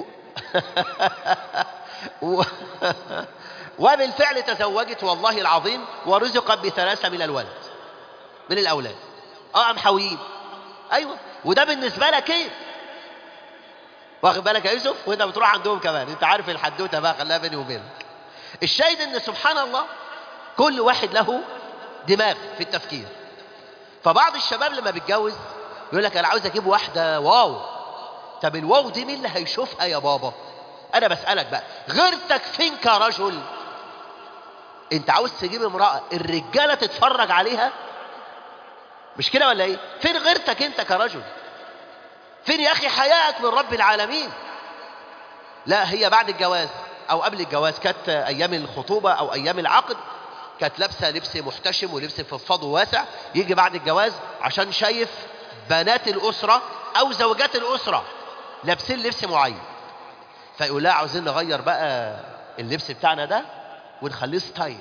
و... وبالفعل تزوجت والله العظيم ورزقت بثلاثه من الولد من الاولاد اه امحاويين ايوه وده بالنسبه لك ايه واخد بالك يا يوسف وانت بتروح عندهم كمان انت عارف الحدوته بقى خليها بيني وبينك الشاهد ان سبحان الله كل واحد له دماغ في التفكير فبعض الشباب لما بيتجوز يقول لك انا عاوز اجيب واحده واو طب الواو دي مين اللي هيشوفها يا بابا انا بسالك بقى غيرتك فين كرجل انت عاوز تجيب امراه الرجاله تتفرج عليها مش كده ولا ايه فين غيرتك انت كرجل فين يا اخي حياءك من رب العالمين لا هي بعد الجواز او قبل الجواز كانت ايام الخطوبه او ايام العقد كانت لابسه لبس محتشم ولبس فضفاض وواسع يجي بعد الجواز عشان شايف بنات الاسره او زوجات الاسره لابسين لبس معين فيقول لها عاوزين نغير بقى اللبس بتاعنا ده ونخليه ستايل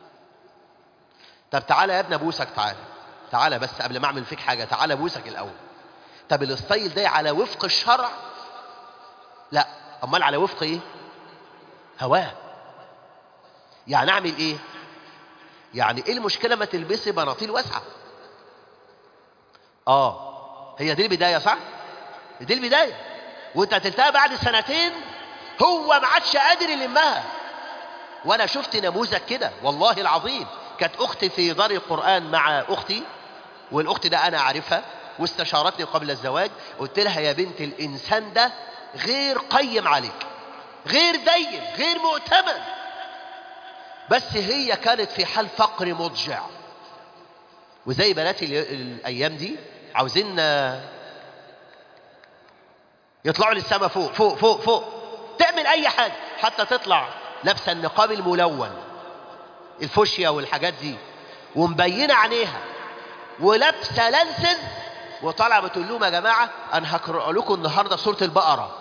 طب تعالى يا ابني ابوسك تعالى تعالى بس قبل ما اعمل فيك حاجه تعالى ابوسك الاول طب الستايل ده على وفق الشرع لا امال على وفق ايه هواه يعني اعمل ايه يعني ايه المشكله ما تلبسي بناطيل واسعه اه هي دي البدايه صح دي البدايه وانت هتلتقى بعد سنتين هو ما عادش قادر يلمها وانا شفت نموذج كده والله العظيم كانت اختي في دار القران مع اختي والاخت ده انا عارفها واستشارتني قبل الزواج قلت لها يا بنت الانسان ده غير قيم عليك غير دين غير مؤتمن بس هي كانت في حال فقر مضجع وزي بنات ال- الايام دي عاوزين يطلعوا للسما فوق فوق فوق فوق تعمل اي حاجه حتى تطلع لابسه النقاب الملون الفوشيا والحاجات دي ومبينه عينيها ولابسه لانسز وطالعه بتقول لهم يا جماعه انا هقرا لكم النهارده سوره البقره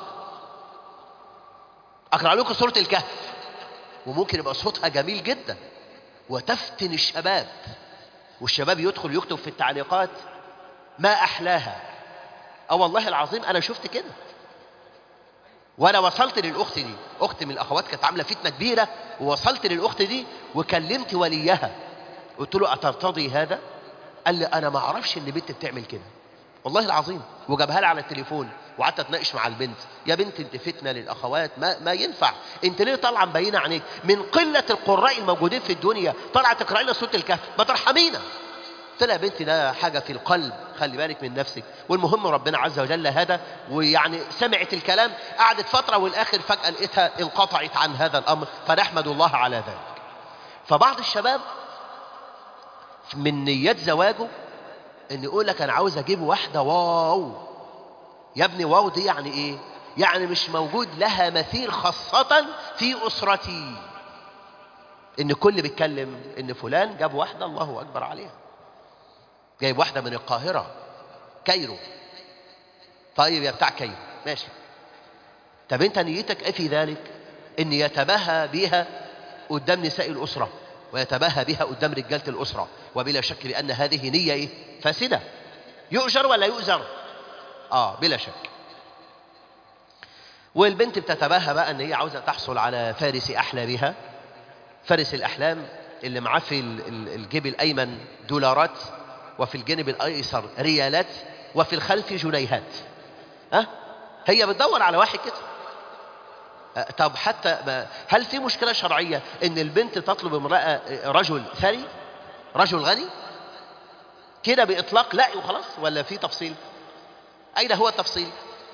اقرا لكم سوره الكهف وممكن يبقى صوتها جميل جدا وتفتن الشباب والشباب يدخل يكتب في التعليقات ما احلاها اه والله العظيم انا شفت كده وانا وصلت للاخت دي اخت من الاخوات كانت عامله فتنه كبيره ووصلت للاخت دي وكلمت وليها قلت له اترتضي هذا قال لي انا ما اعرفش ان بنت بتعمل كده والله العظيم وجابها لي على التليفون وقعدت اتناقش مع البنت يا بنت انت فتنه للاخوات ما ما ينفع انت ليه طالعه مبينه عينيك من قله القراء الموجودين في الدنيا طالعه تقرا لنا سوره الكهف ما ترحمينا قلت لها يا بنتي ده حاجه في القلب خلي بالك من نفسك والمهم ربنا عز وجل هذا ويعني سمعت الكلام قعدت فتره والاخر فجاه لقيتها انقطعت عن هذا الامر فنحمد الله على ذلك فبعض الشباب من نيات زواجه ان يقول لك انا عاوز اجيب واحده واو يا ابني واو دي يعني ايه يعني مش موجود لها مثيل خاصة في أسرتي إن كل بيتكلم إن فلان جاب واحدة الله أكبر عليها جايب واحدة من القاهرة كايرو طيب يا بتاع كايرو ماشي طب أنت نيتك إيه في ذلك إن يتباهى بها قدام نساء الأسرة ويتباهى بها قدام رجالة الأسرة وبلا شك لأن هذه نية إيه؟ فاسدة يؤجر ولا يؤجر آه بلا شك والبنت بتتباهى بقى ان هي عاوزه تحصل على فارس احلامها فارس الاحلام اللي معاه في ال- ال- الجيب الايمن دولارات وفي الجانب الايسر ريالات وفي الخلف جنيهات ها هي بتدور على واحد كده أه، طب حتى ما هل في مشكله شرعيه ان البنت تطلب امراه أه، رجل ثري رجل غني كده باطلاق لا وخلاص ولا في تفصيل اين هو التفصيل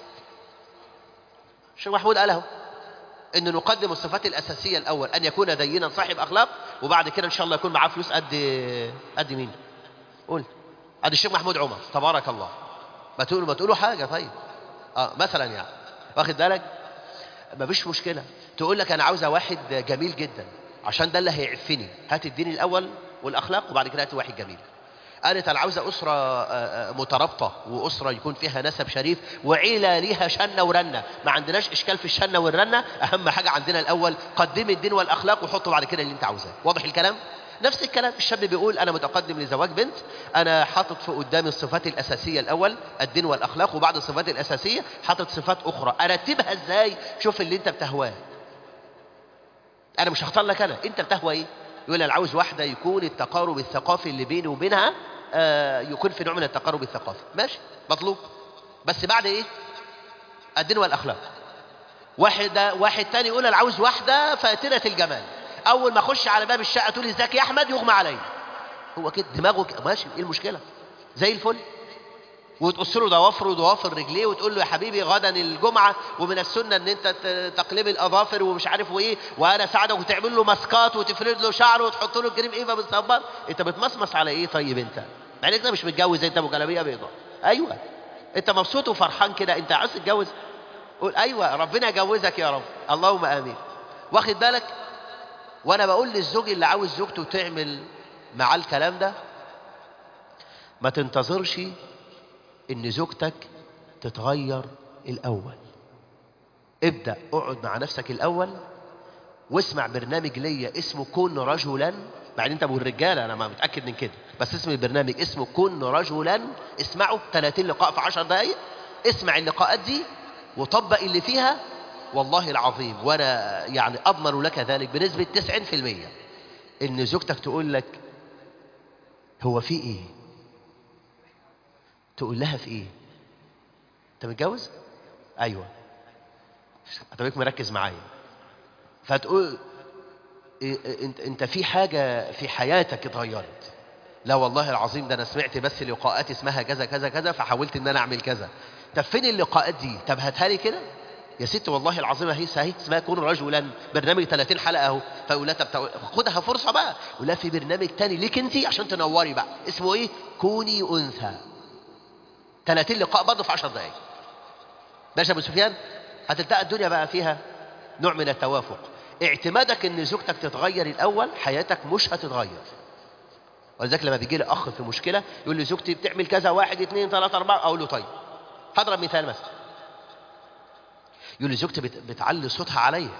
الشيخ محمود قال اهو ان نقدم الصفات الاساسيه الاول ان يكون دينا صاحب اخلاق وبعد كده ان شاء الله يكون معاه فلوس قد قد مين قول قد الشيخ محمود عمر تبارك الله ما تقولوا ما تقولوا حاجه طيب اه مثلا يعني واخد بالك ما فيش مشكله تقول لك انا عاوزه واحد جميل جدا عشان ده اللي هيعفني هات الدين الاول والاخلاق وبعد كده هات واحد جميل قالت انا عاوزه اسره آه، آه، مترابطه واسره يكون فيها نسب شريف وعيله ليها شنه ورنه ما عندناش اشكال في الشنه والرنه اهم حاجه عندنا الاول قدمي الدين والاخلاق وحطوا بعد كده اللي انت عاوزاه واضح الكلام نفس الكلام الشاب بيقول انا متقدم لزواج بنت انا حاطط في قدامي الصفات الاساسيه الاول الدين والاخلاق وبعد الصفات الاساسيه حاطط صفات اخرى ارتبها ازاي شوف اللي انت بتهواه انا مش هختار لك انا انت بتهوى ايه يقول انا عاوز واحده يكون التقارب الثقافي اللي بيني وبينها آه يكون في نوع من التقارب الثقافي ماشي مطلوب بس بعد ايه الدين والاخلاق واحد واحد تاني يقول انا عاوز واحده فاتنه الجمال اول ما اخش على باب الشقه تقول لي ازيك يا احمد يغمى عليا هو كده دماغه كده ماشي ايه المشكله زي الفل وتقص له ضوافره وضوافر رجليه وتقول له يا حبيبي غدا الجمعه ومن السنه ان انت ت- تقلب الاظافر ومش عارف وايه وانا ساعدك وتعمل له ماسكات وتفرد له شعره وتحط له الكريم ايه بالصبار انت بتمصمص على ايه طيب انت مع انك مش متجوز انت ابو جلابيه بيضاء ايوه انت مبسوط وفرحان كده انت عايز تتجوز قول ايوه ربنا يجوزك يا رب اللهم امين واخد بالك وانا بقول للزوج اللي عاوز زوجته تعمل معاه الكلام ده ما تنتظرش ان زوجتك تتغير الاول ابدا اقعد مع نفسك الاول واسمع برنامج ليا اسمه كن رجلا مع ان انت ابو الرجاله انا ما متاكد من كده بس اسم البرنامج اسمه كن رجلا اسمعه 30 لقاء في 10 دقائق اسمع اللقاءات دي وطبق اللي فيها والله العظيم وانا يعني اضمن لك ذلك بنسبه 90% ان زوجتك تقول لك هو في ايه تقول لها في ايه انت متجوز ايوه هتبقى مركز معايا فتقول إيه- إيه- انت انت في حاجه في حياتك اتغيرت لا والله العظيم ده انا سمعت بس لقاءات اسمها كذا كذا كذا فحاولت ان انا اعمل كذا طب فين اللقاءات دي طب هاتها لي كده يا ست والله العظيم اهي صحيح اسمها كون رجلا برنامج 30 حلقه اهو فيقول لها طب خدها فرصه بقى يقول لها في برنامج تاني ليك انت عشان تنوري بقى اسمه ايه كوني انثى 30 لقاء برضه في 10 دقائق باشا ابو سفيان هتلتقى الدنيا بقى فيها نوع من التوافق اعتمادك ان زوجتك تتغير الاول حياتك مش هتتغير ولذلك لما بيجي لي اخ في مشكله يقول لي زوجتي بتعمل كذا واحد اثنين ثلاثه اربعه اقول له طيب هضرب مثال مثلا يقول لي زوجتي بت- بتعلي صوتها عليا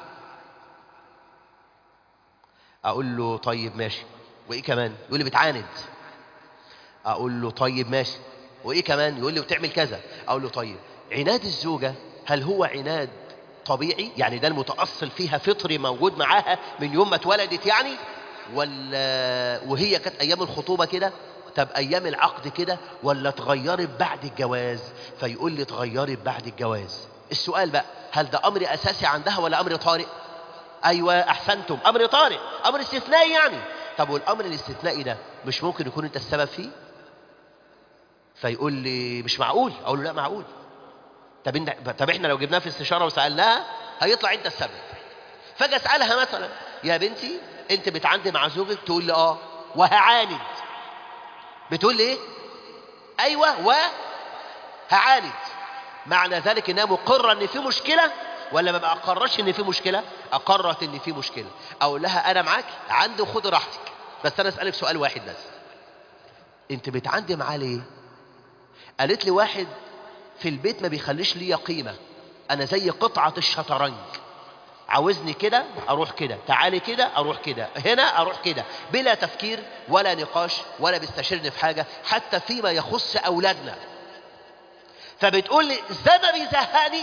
اقول له طيب ماشي وايه كمان يقول لي بتعاند اقول له طيب ماشي وايه كمان يقول لي وتعمل كذا اقول له طيب عناد الزوجه هل هو عناد طبيعي يعني ده المتاصل فيها فطري موجود معاها من يوم ما اتولدت يعني ولا وهي كانت ايام الخطوبه كده طب ايام العقد كده ولا اتغيرت بعد الجواز فيقول لي اتغيرت بعد الجواز السؤال بقى هل ده امر اساسي عندها ولا امر طارئ ايوه احسنتم امر طارئ امر استثنائي يعني طب والامر الاستثنائي ده مش ممكن يكون انت السبب فيه فيقول لي مش معقول اقول له لا معقول طب انت طب احنا لو جبناها في استشاره وسالناها هيطلع انت السبب فاجي اسالها مثلا يا بنتي انت بتعندي مع زوجك تقول لي اه وهعاند بتقول لي ايه ايوه و هعاند معنى ذلك انها مقره ان في مشكله ولا ما بقررش ان في مشكله اقرت ان في مشكله اقول لها انا معاك عندي وخد راحتك بس انا اسالك سؤال واحد بس انت بتعندي معاه ليه قالت لي واحد في البيت ما بيخليش ليا قيمه انا زي قطعه الشطرنج عاوزني كده اروح كده تعالي كده اروح كده هنا اروح كده بلا تفكير ولا نقاش ولا بيستشيرني في حاجه حتى فيما يخص اولادنا فبتقول لي زي بيزهقني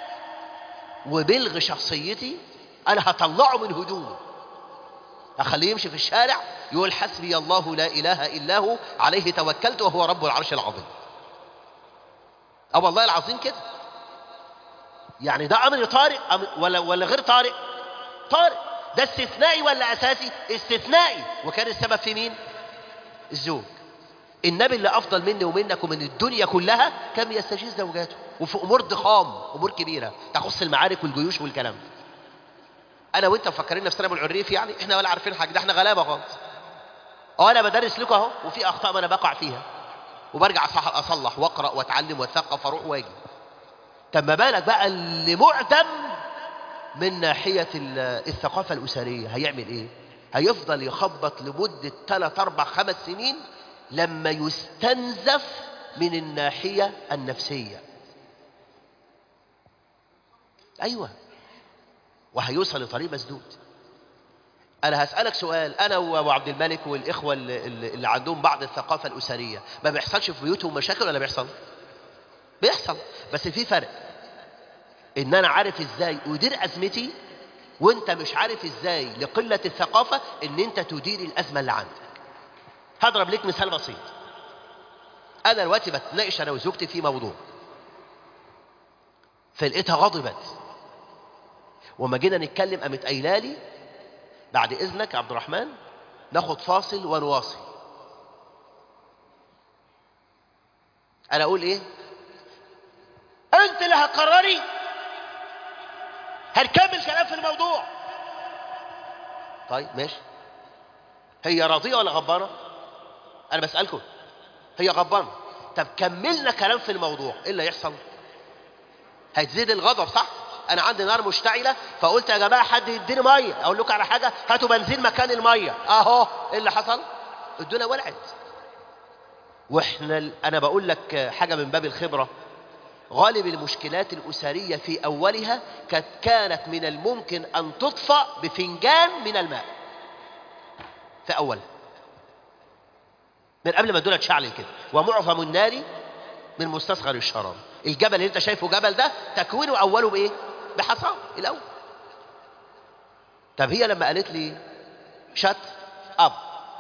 وبلغ شخصيتي انا هطلعه من هدومه اخليه يمشي في الشارع يقول حسبي الله لا اله الا هو عليه توكلت وهو رب العرش العظيم اه والله العظيم كده يعني ده امر طارئ أم- ولا ولا غير طارئ طارئ ده استثنائي ولا اساسي استثنائي وكان السبب في مين الزوج النبي اللي افضل مني ومنك ومن الدنيا كلها كان يستجيز زوجاته وفي امور ضخام امور كبيره تخص المعارك والجيوش والكلام ده انا وانت مفكرين نفسنا ابو العريف يعني احنا ولا عارفين حاجه ده احنا غلابه خالص اه انا بدرس لكم اهو وفي اخطاء ما انا بقع فيها وبرجع أصح- اصلح واقرا واتعلم واتثقف واروح واجي طب ما بالك بقى اللي معدم من ناحيه ال- الثقافه الاسريه هيعمل ايه هيفضل يخبط لمده 3 4 5 سنين لما يستنزف من الناحيه النفسيه ايوه وهيوصل لطريق مسدود انا هسالك سؤال انا وابو عبد الملك والاخوه اللي, اللي اللي عندهم بعض الثقافه الاسريه ما بيحصلش في بيوتهم مشاكل ولا بيحصل بيحصل بس في فرق ان انا عارف ازاي ادير ازمتي وانت مش عارف ازاي لقله الثقافه ان انت تدير الازمه اللي عندك هضرب لك مثال بسيط انا دلوقتي بتناقش انا وزوجتي في موضوع فلقيتها غضبت وما جينا نتكلم قامت قايله لي بعد اذنك يا عبد الرحمن ناخد فاصل ونواصل انا اقول ايه انت اللي هتقرري هنكمل كلام في الموضوع طيب ماشي هي راضيه ولا غضبانه انا بسالكم هي غضبانه طب كملنا كلام في الموضوع ايه اللي هيحصل هتزيد الغضب صح انا عندي نار مشتعله فقلت يا جماعه حد يديني ميه اقول لكم على حاجه هاتوا بنزين مكان الميه اهو ايه اللي حصل الدنيا ولعت واحنا ال- انا بقول لك حاجه من باب الخبره غالب المشكلات الاسريه في اولها كانت كانت من الممكن ان تطفأ بفنجان من الماء في اولها من قبل ما الدنيا تشعل كده ومعظم النار من مستصغر الشراب الجبل اللي انت شايفه جبل ده تكوينه اوله بايه بحصى الاول طب هي لما قالت لي شت اب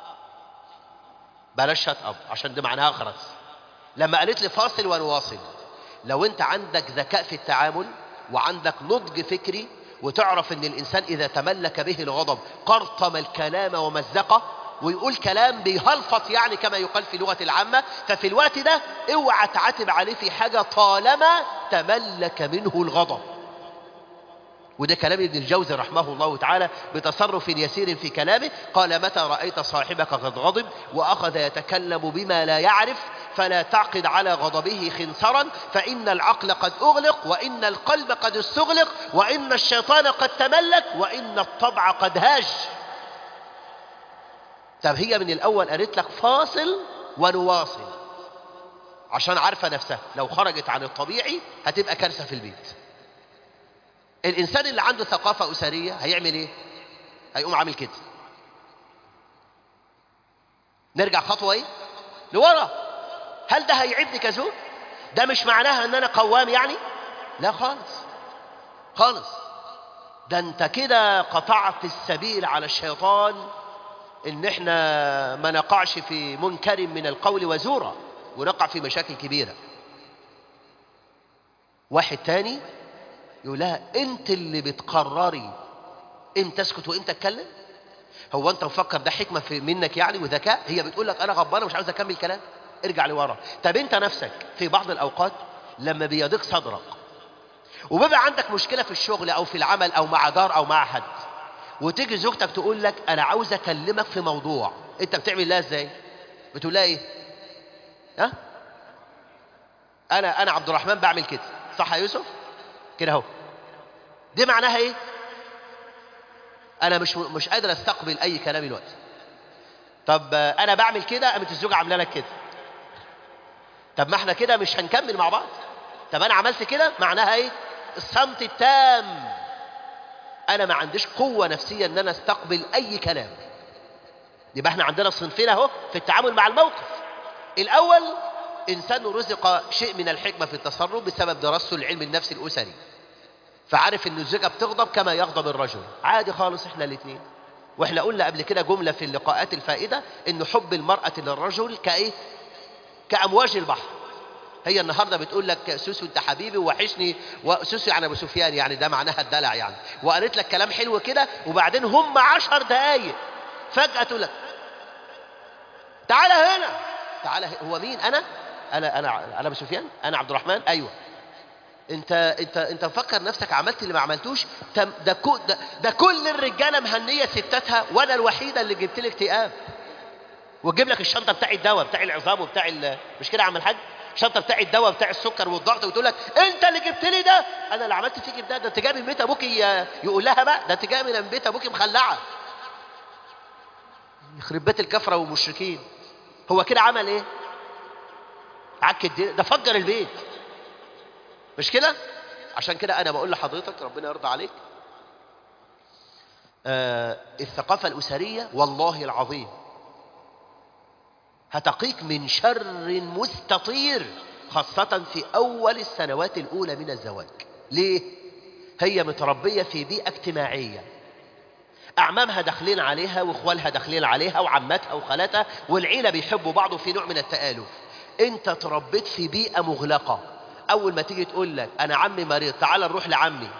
بلاش شت اب عشان دي معناها خرس لما قالت لي فاصل ونواصل لو انت عندك ذكاء في التعامل وعندك نضج فكري وتعرف ان الانسان اذا تملك به الغضب قرطم الكلام ومزقه ويقول كلام بيهلفط يعني كما يقال في لغة العامة ففي الوقت ده اوعى تعاتب عليه في حاجة طالما تملك منه الغضب وده كلام ابن الجوزي رحمه الله تعالى بتصرف يسير في كلامه قال متى رأيت صاحبك قد غضب وأخذ يتكلم بما لا يعرف فلا تعقد على غضبه خنصرا فإن العقل قد أغلق وإن القلب قد استغلق وإن الشيطان قد تملك وإن الطبع قد هاج طب هي من الأول قالت لك فاصل ونواصل عشان عارفة نفسها لو خرجت عن الطبيعي هتبقى كارثة في البيت الإنسان اللي عنده ثقافة أسرية هيعمل إيه؟ هيقوم عامل كده نرجع خطوة إيه؟ لورا هل ده هيعبني كزوج؟ ده مش معناها إن أنا قوام يعني؟ لا خالص خالص ده أنت كده قطعت السبيل على الشيطان إن إحنا ما نقعش في منكر من القول وزورا ونقع في مشاكل كبيرة واحد تاني يقول لها انت اللي بتقرري امتى اسكت وامتى اتكلم هو انت مفكر ده حكمه في منك يعني وذكاء هي بتقول لك انا غضبانه مش عاوز اكمل كلام ارجع لورا طب انت نفسك في بعض الاوقات لما بيضيق صدرك وبيبقى عندك مشكله في الشغل او في العمل او مع جار او مع حد وتيجي زوجتك تقول لك انا عاوز اكلمك في موضوع انت بتعمل لها ازاي بتقول لها ايه ها انا انا عبد الرحمن بعمل كده صح يا يوسف كده اهو دي معناها ايه انا مش مش قادر استقبل اي كلام الوقت طب انا بعمل كده قامت الزوجه عامله لك كده طب ما احنا كده مش هنكمل مع بعض طب انا عملت كده معناها ايه الصمت التام انا ما عنديش قوه نفسيه ان انا استقبل اي كلام يبقى احنا عندنا صنفين اهو في التعامل مع الموقف الاول انسان رزق شيء من الحكمه في التصرف بسبب دراسته العلم النفسي الاسري فعارف ان الزوجه بتغضب كما يغضب الرجل عادي خالص احنا الاثنين واحنا قلنا قبل كده جمله في اللقاءات الفائده ان حب المراه للرجل كايه كامواج البحر هي النهارده بتقول لك سوسو انت حبيبي ووحشني وسوسو يعني ابو سفيان يعني ده معناها الدلع يعني وقالت لك كلام حلو كده وبعدين هم عشر دقايق فجاه تقول لك تعالى هنا تعالى هنا. هو مين انا انا انا انا ابو سفيان انا عبد الرحمن ايوه انت انت انت مفكر نفسك عملت اللي ما عملتوش تم- ده كو ده, ده كل الرجاله مهنيه ستاتها وانا الوحيده اللي جبت لي اكتئاب وتجيب لك الشنطه بتاع الدواء بتاع العظام وبتاع ال- مش كده يا عم الحاج الشنطه بتاع الدواء بتاع السكر والضغط وتقول لك انت اللي جبت لي ده انا اللي عملت فيك ده ده انت جاي من بيت ابوك ي- يقول لها بقى ده انت جاي من بيت ابوك مخلعه يخرب بيت الكفره والمشركين هو كده عمل ايه عك الدين ده فجر البيت مش كده عشان كده انا بقول لحضرتك ربنا يرضى عليك آه الثقافة الأسرية والله العظيم هتقيك من شر مستطير خاصة في أول السنوات الأولى من الزواج ليه؟ هي متربية في بيئة اجتماعية أعمامها داخلين عليها وإخوالها داخلين عليها وعماتها وخالاتها والعيلة بيحبوا بعض في نوع من التآلف أنت تربيت في بيئة مغلقة أول ما تيجي تقول لك أنا عمي مريض تعال نروح لعمي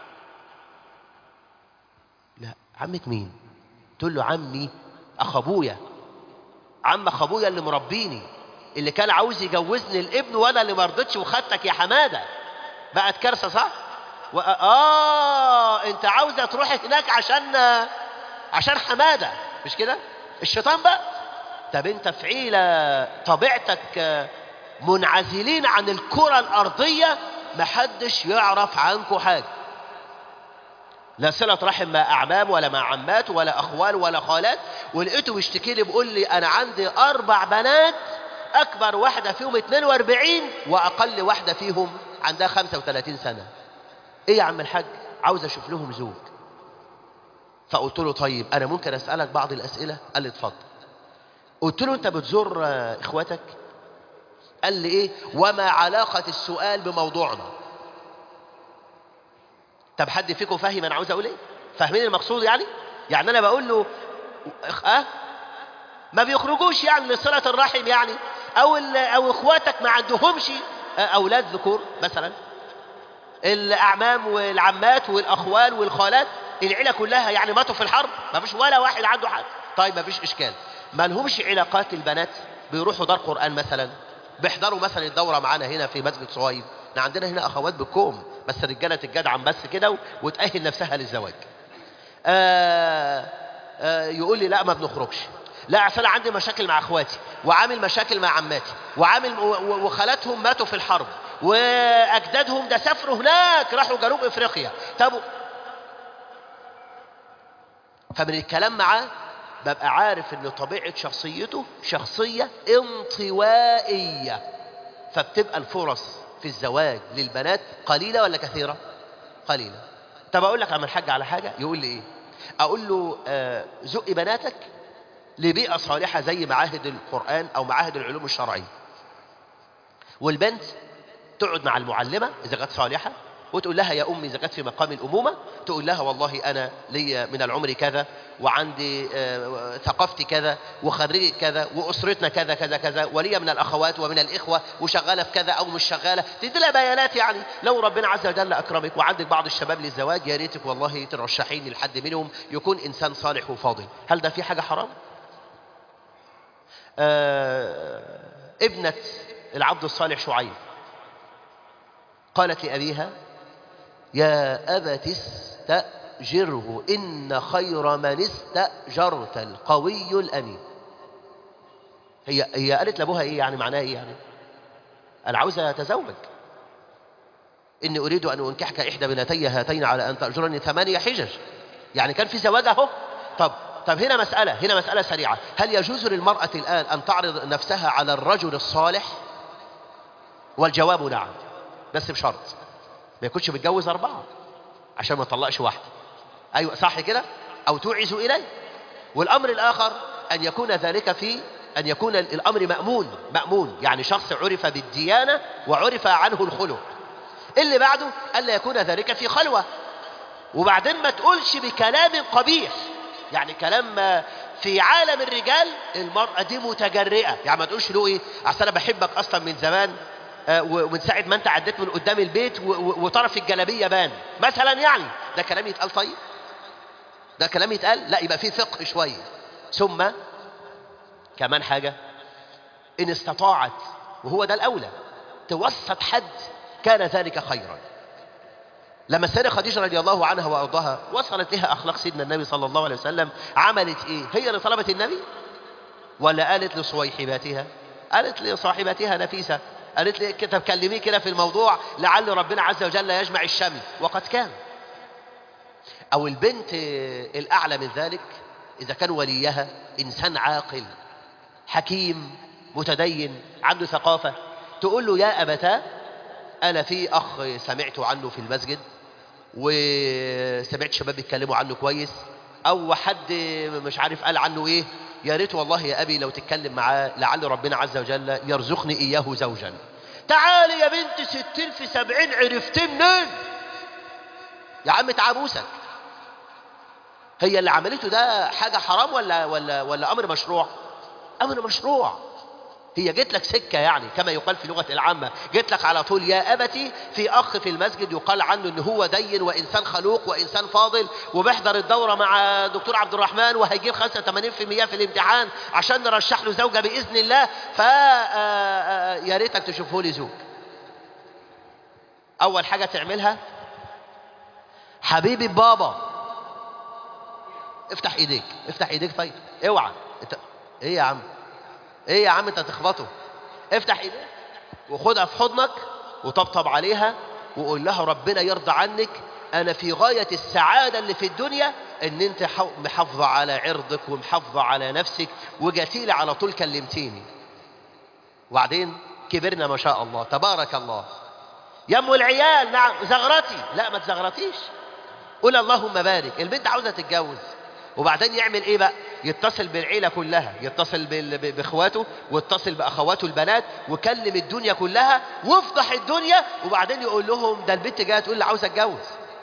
لا عمك مين تقول له عمي أخ أبويا عم أخ أبويا اللي مربيني اللي كان عاوز يجوزني الابن وأنا اللي ما رضيتش وخدتك يا حمادة بقت كارثة صح؟ و... آه أنت عاوزة تروح هناك عشان عشان حمادة مش كده؟ الشيطان بقى طب أنت في عيلة طبيعتك منعزلين عن الكرة الأرضية محدش يعرف عنكم حاجة لا صلة رحم مع أعمام ولا مع عمات ولا أخوال ولا خالات ولقيته بيشتكي لي بيقول لي أنا عندي أربع بنات أكبر واحدة فيهم 42 وأقل واحدة فيهم عندها 35 سنة إيه يا عم الحاج عاوز أشوف لهم زوج فقلت له طيب أنا ممكن أسألك بعض الأسئلة قال لي اتفضل قلت له أنت بتزور آه، إخواتك قال لي ايه وما علاقة السؤال بموضوعنا طب حد فيكم فاهم انا عاوز اقول ايه فاهمين المقصود يعني يعني انا بقول له اه ما بيخرجوش يعني لصلة الرحم يعني او ال- او اخواتك ما عندهمش آه، اولاد ذكور مثلا الاعمام والعمات والاخوال والخالات العيله كلها يعني ماتوا في الحرب ما فيش ولا واحد عنده حد طيب ما فيش اشكال ما لهمش علاقات البنات بيروحوا دار قرآن مثلا بيحضروا مثلا الدورة معانا هنا في مسجد صهيب احنا عندنا هنا أخوات بالكوم بس الرجالة تتجدعن بس كده و- وتأهل نفسها للزواج آه آه يقول لي لا ما بنخرجش لا اصل انا عندي مشاكل مع اخواتي وعامل مشاكل مع عماتي وعامل و- و- وخالاتهم ماتوا في الحرب واجدادهم ده سافروا هناك راحوا جنوب افريقيا طب فمن الكلام معاه ببقى عارف ان طبيعه شخصيته شخصيه انطوائيه فبتبقى الفرص في الزواج للبنات قليله ولا كثيره قليله طب اقول لك عم الحاج على حاجه يقول لي ايه اقول له آه، زق بناتك لبيئه صالحه زي معاهد القران او معاهد العلوم الشرعيه والبنت تقعد مع المعلمه اذا كانت صالحه وتقول لها يا امي اذا كانت في مقام الامومه تقول لها والله انا لي من العمر كذا وعندي آه، ثقافتي كذا وخريجي كذا واسرتنا كذا كذا كذا ولي من الاخوات ومن الاخوه وشغاله في كذا او مش شغاله تدي لها بيانات يعني لو ربنا عز وجل اكرمك وعندك بعض الشباب للزواج يا ريتك والله ترشحيني لحد منهم يكون انسان صالح وفاضل هل ده في حاجه حرام؟ آه ابنه العبد الصالح شعيب قالت لأبيها يا أبت استأجره إن خير من استأجرت القوي الأمين هي هي قالت لأبوها إيه يعني معناها إيه يعني أنا عاوزة أتزوج إني أريد أن أنكحك إحدى بنتي هاتين على أن تأجرني ثمانية حجج يعني كان في زواج أهو طب طب هنا مسألة هنا مسألة سريعة هل يجوز للمرأة الآن أن تعرض نفسها على الرجل الصالح والجواب نعم بس بشرط ما يكونش متجوز أربعة عشان ما يطلقش واحدة أيوة صح كده أو توعز إليه والأمر الآخر أن يكون ذلك في أن يكون الأمر مأمون مأمون يعني شخص عرف بالديانة وعرف عنه الخلق اللي بعده ألا يكون ذلك في خلوة وبعدين ما تقولش بكلام قبيح يعني كلام ما في عالم الرجال المرأة دي متجرئة يعني ما تقولش له ايه اصل انا بحبك اصلا من زمان آه، ومن ساعة ما انت عديت من قدام البيت و- و- وطرف الجلابية بان مثلا يعني ده كلام يتقال طيب ده كلام يتقال لا يبقى فيه فقه شوية ثم كمان حاجة إن استطاعت وهو ده الأولى توسط حد كان ذلك خيرا لما السيدة خديجة رضي الله عنها وأرضاها وصلت لها أخلاق سيدنا النبي صلى الله عليه وسلم عملت إيه؟ هي اللي طلبت النبي ولا قالت لصويحباتها؟ قالت لصاحبتها نفيسة قالت لي كده كلميه كده في الموضوع لعل ربنا عز وجل يجمع الشمل وقد كان أو البنت الأعلى من ذلك إذا كان وليها إنسان عاقل حكيم متدين عنده ثقافة تقول له يا أبتاه أنا في أخ سمعت عنه في المسجد وسمعت شباب بيتكلموا عنه كويس أو حد مش عارف قال عنه إيه يا ريت والله يا أبي لو تتكلم معاه لعل ربنا عز وجل يرزقني إياه زوجا تعالي يا بنت ستين في سبعين عرفتي منين يا عم تعبوسك هي اللي عملته ده حاجة حرام ولا ولا ولا أمر مشروع؟ أمر مشروع هي جت لك سكة يعني كما يقال في لغة العامة جت لك على طول يا أبتي في أخ في المسجد يقال عنه إن هو دين وإنسان خلوق وإنسان فاضل وبيحضر الدورة مع دكتور عبد الرحمن وهيجيب 85% في الامتحان عشان نرشح له زوجة بإذن الله ف يا ريتك تشوفه لي زوج أول حاجة تعملها حبيبي بابا افتح ايديك افتح ايديك طيب اوعى انت ايه يا عم ايه يا عم انت تخبطه افتح ايديك وخدها في حضنك وطبطب عليها وقول لها ربنا يرضى عنك انا في غاية السعادة اللي في الدنيا ان انت حو- محافظة على عرضك ومحافظة على نفسك وجاتيلي على طول كلمتيني وبعدين كبرنا ما شاء الله تبارك الله يا ام العيال نعم زغرتي لا ما تزغرتيش قول اللهم بارك البنت عاوزه تتجوز وبعدين يعمل ايه بقى يتصل بالعيله كلها يتصل بال- ب- باخواته واتصل باخواته البنات وكلم الدنيا كلها وافضح الدنيا وبعدين يقول لهم ده البنت جايه تقول لي عاوزه اتجوز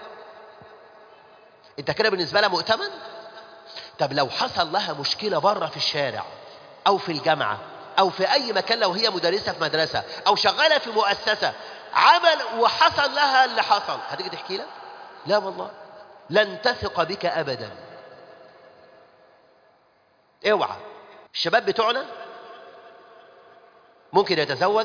انت كده بالنسبه لها مؤتمن طب لو حصل لها مشكله بره في الشارع او في الجامعه او في اي مكان لو هي مدرسه في مدرسه او شغاله في مؤسسه عمل وحصل لها اللي حصل هتيجي تحكي لك لا والله لن تثق بك ابدا اوعى الشباب بتوعنا ممكن يتزوج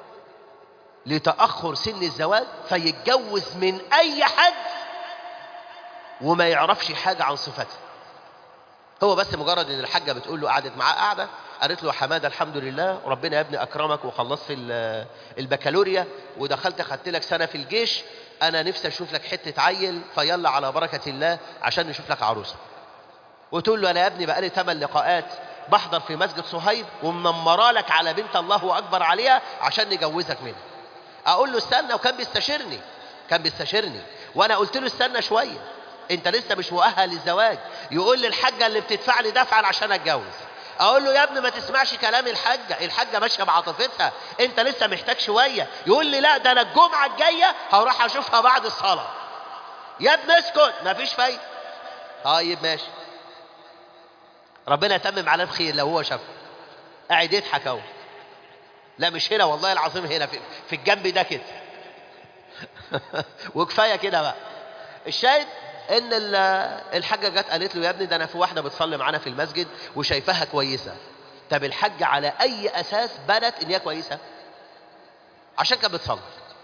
لتأخر سن الزواج فيتجوز من أي حد وما يعرفش حاجة عن صفته هو بس مجرد ان الحاجة بتقول له قعدت معاه قعدة قالت له يا حمادة الحمد لله ربنا يا ابني أكرمك وخلصت في ال- البكالوريا ودخلت خدت لك سنة في الجيش أنا نفسي أشوف لك حتة عيل فيلا على بركة الله عشان نشوف لك عروسة وتقول له أنا يا ابني بقالي ثمان لقاءات بحضر في مسجد صهيب ومنمرة لك على بنت الله أكبر عليها عشان نجوزك منها اقول له استنى وكان بيستشيرني كان بيستشيرني وانا قلت له استنى شويه انت لسه مش مؤهل للزواج يقول لي الحاجه اللي بتدفع لي دفعا عشان اتجوز اقول له يا ابني ما تسمعش كلام الحاجه الحاجه ماشيه بعاطفتها انت لسه محتاج شويه يقول لي لا ده انا الجمعه الجايه هروح اشوفها بعد الصلاه يا ابني اسكت مفيش فايده طيب ماشي ربنا يتمم عليه بخير لو هو شافه قاعد يضحك اهو لا مش هنا والله العظيم هنا في, في الجنب ده كده وكفايه كده بقى الشاهد ان ال- الحاجه جت قالت له يا ابني ده انا في واحده بتصلي معانا في المسجد وشايفاها كويسه طب الحاجه على اي اساس بنت ان هي كويسه عشان كانت بتصلي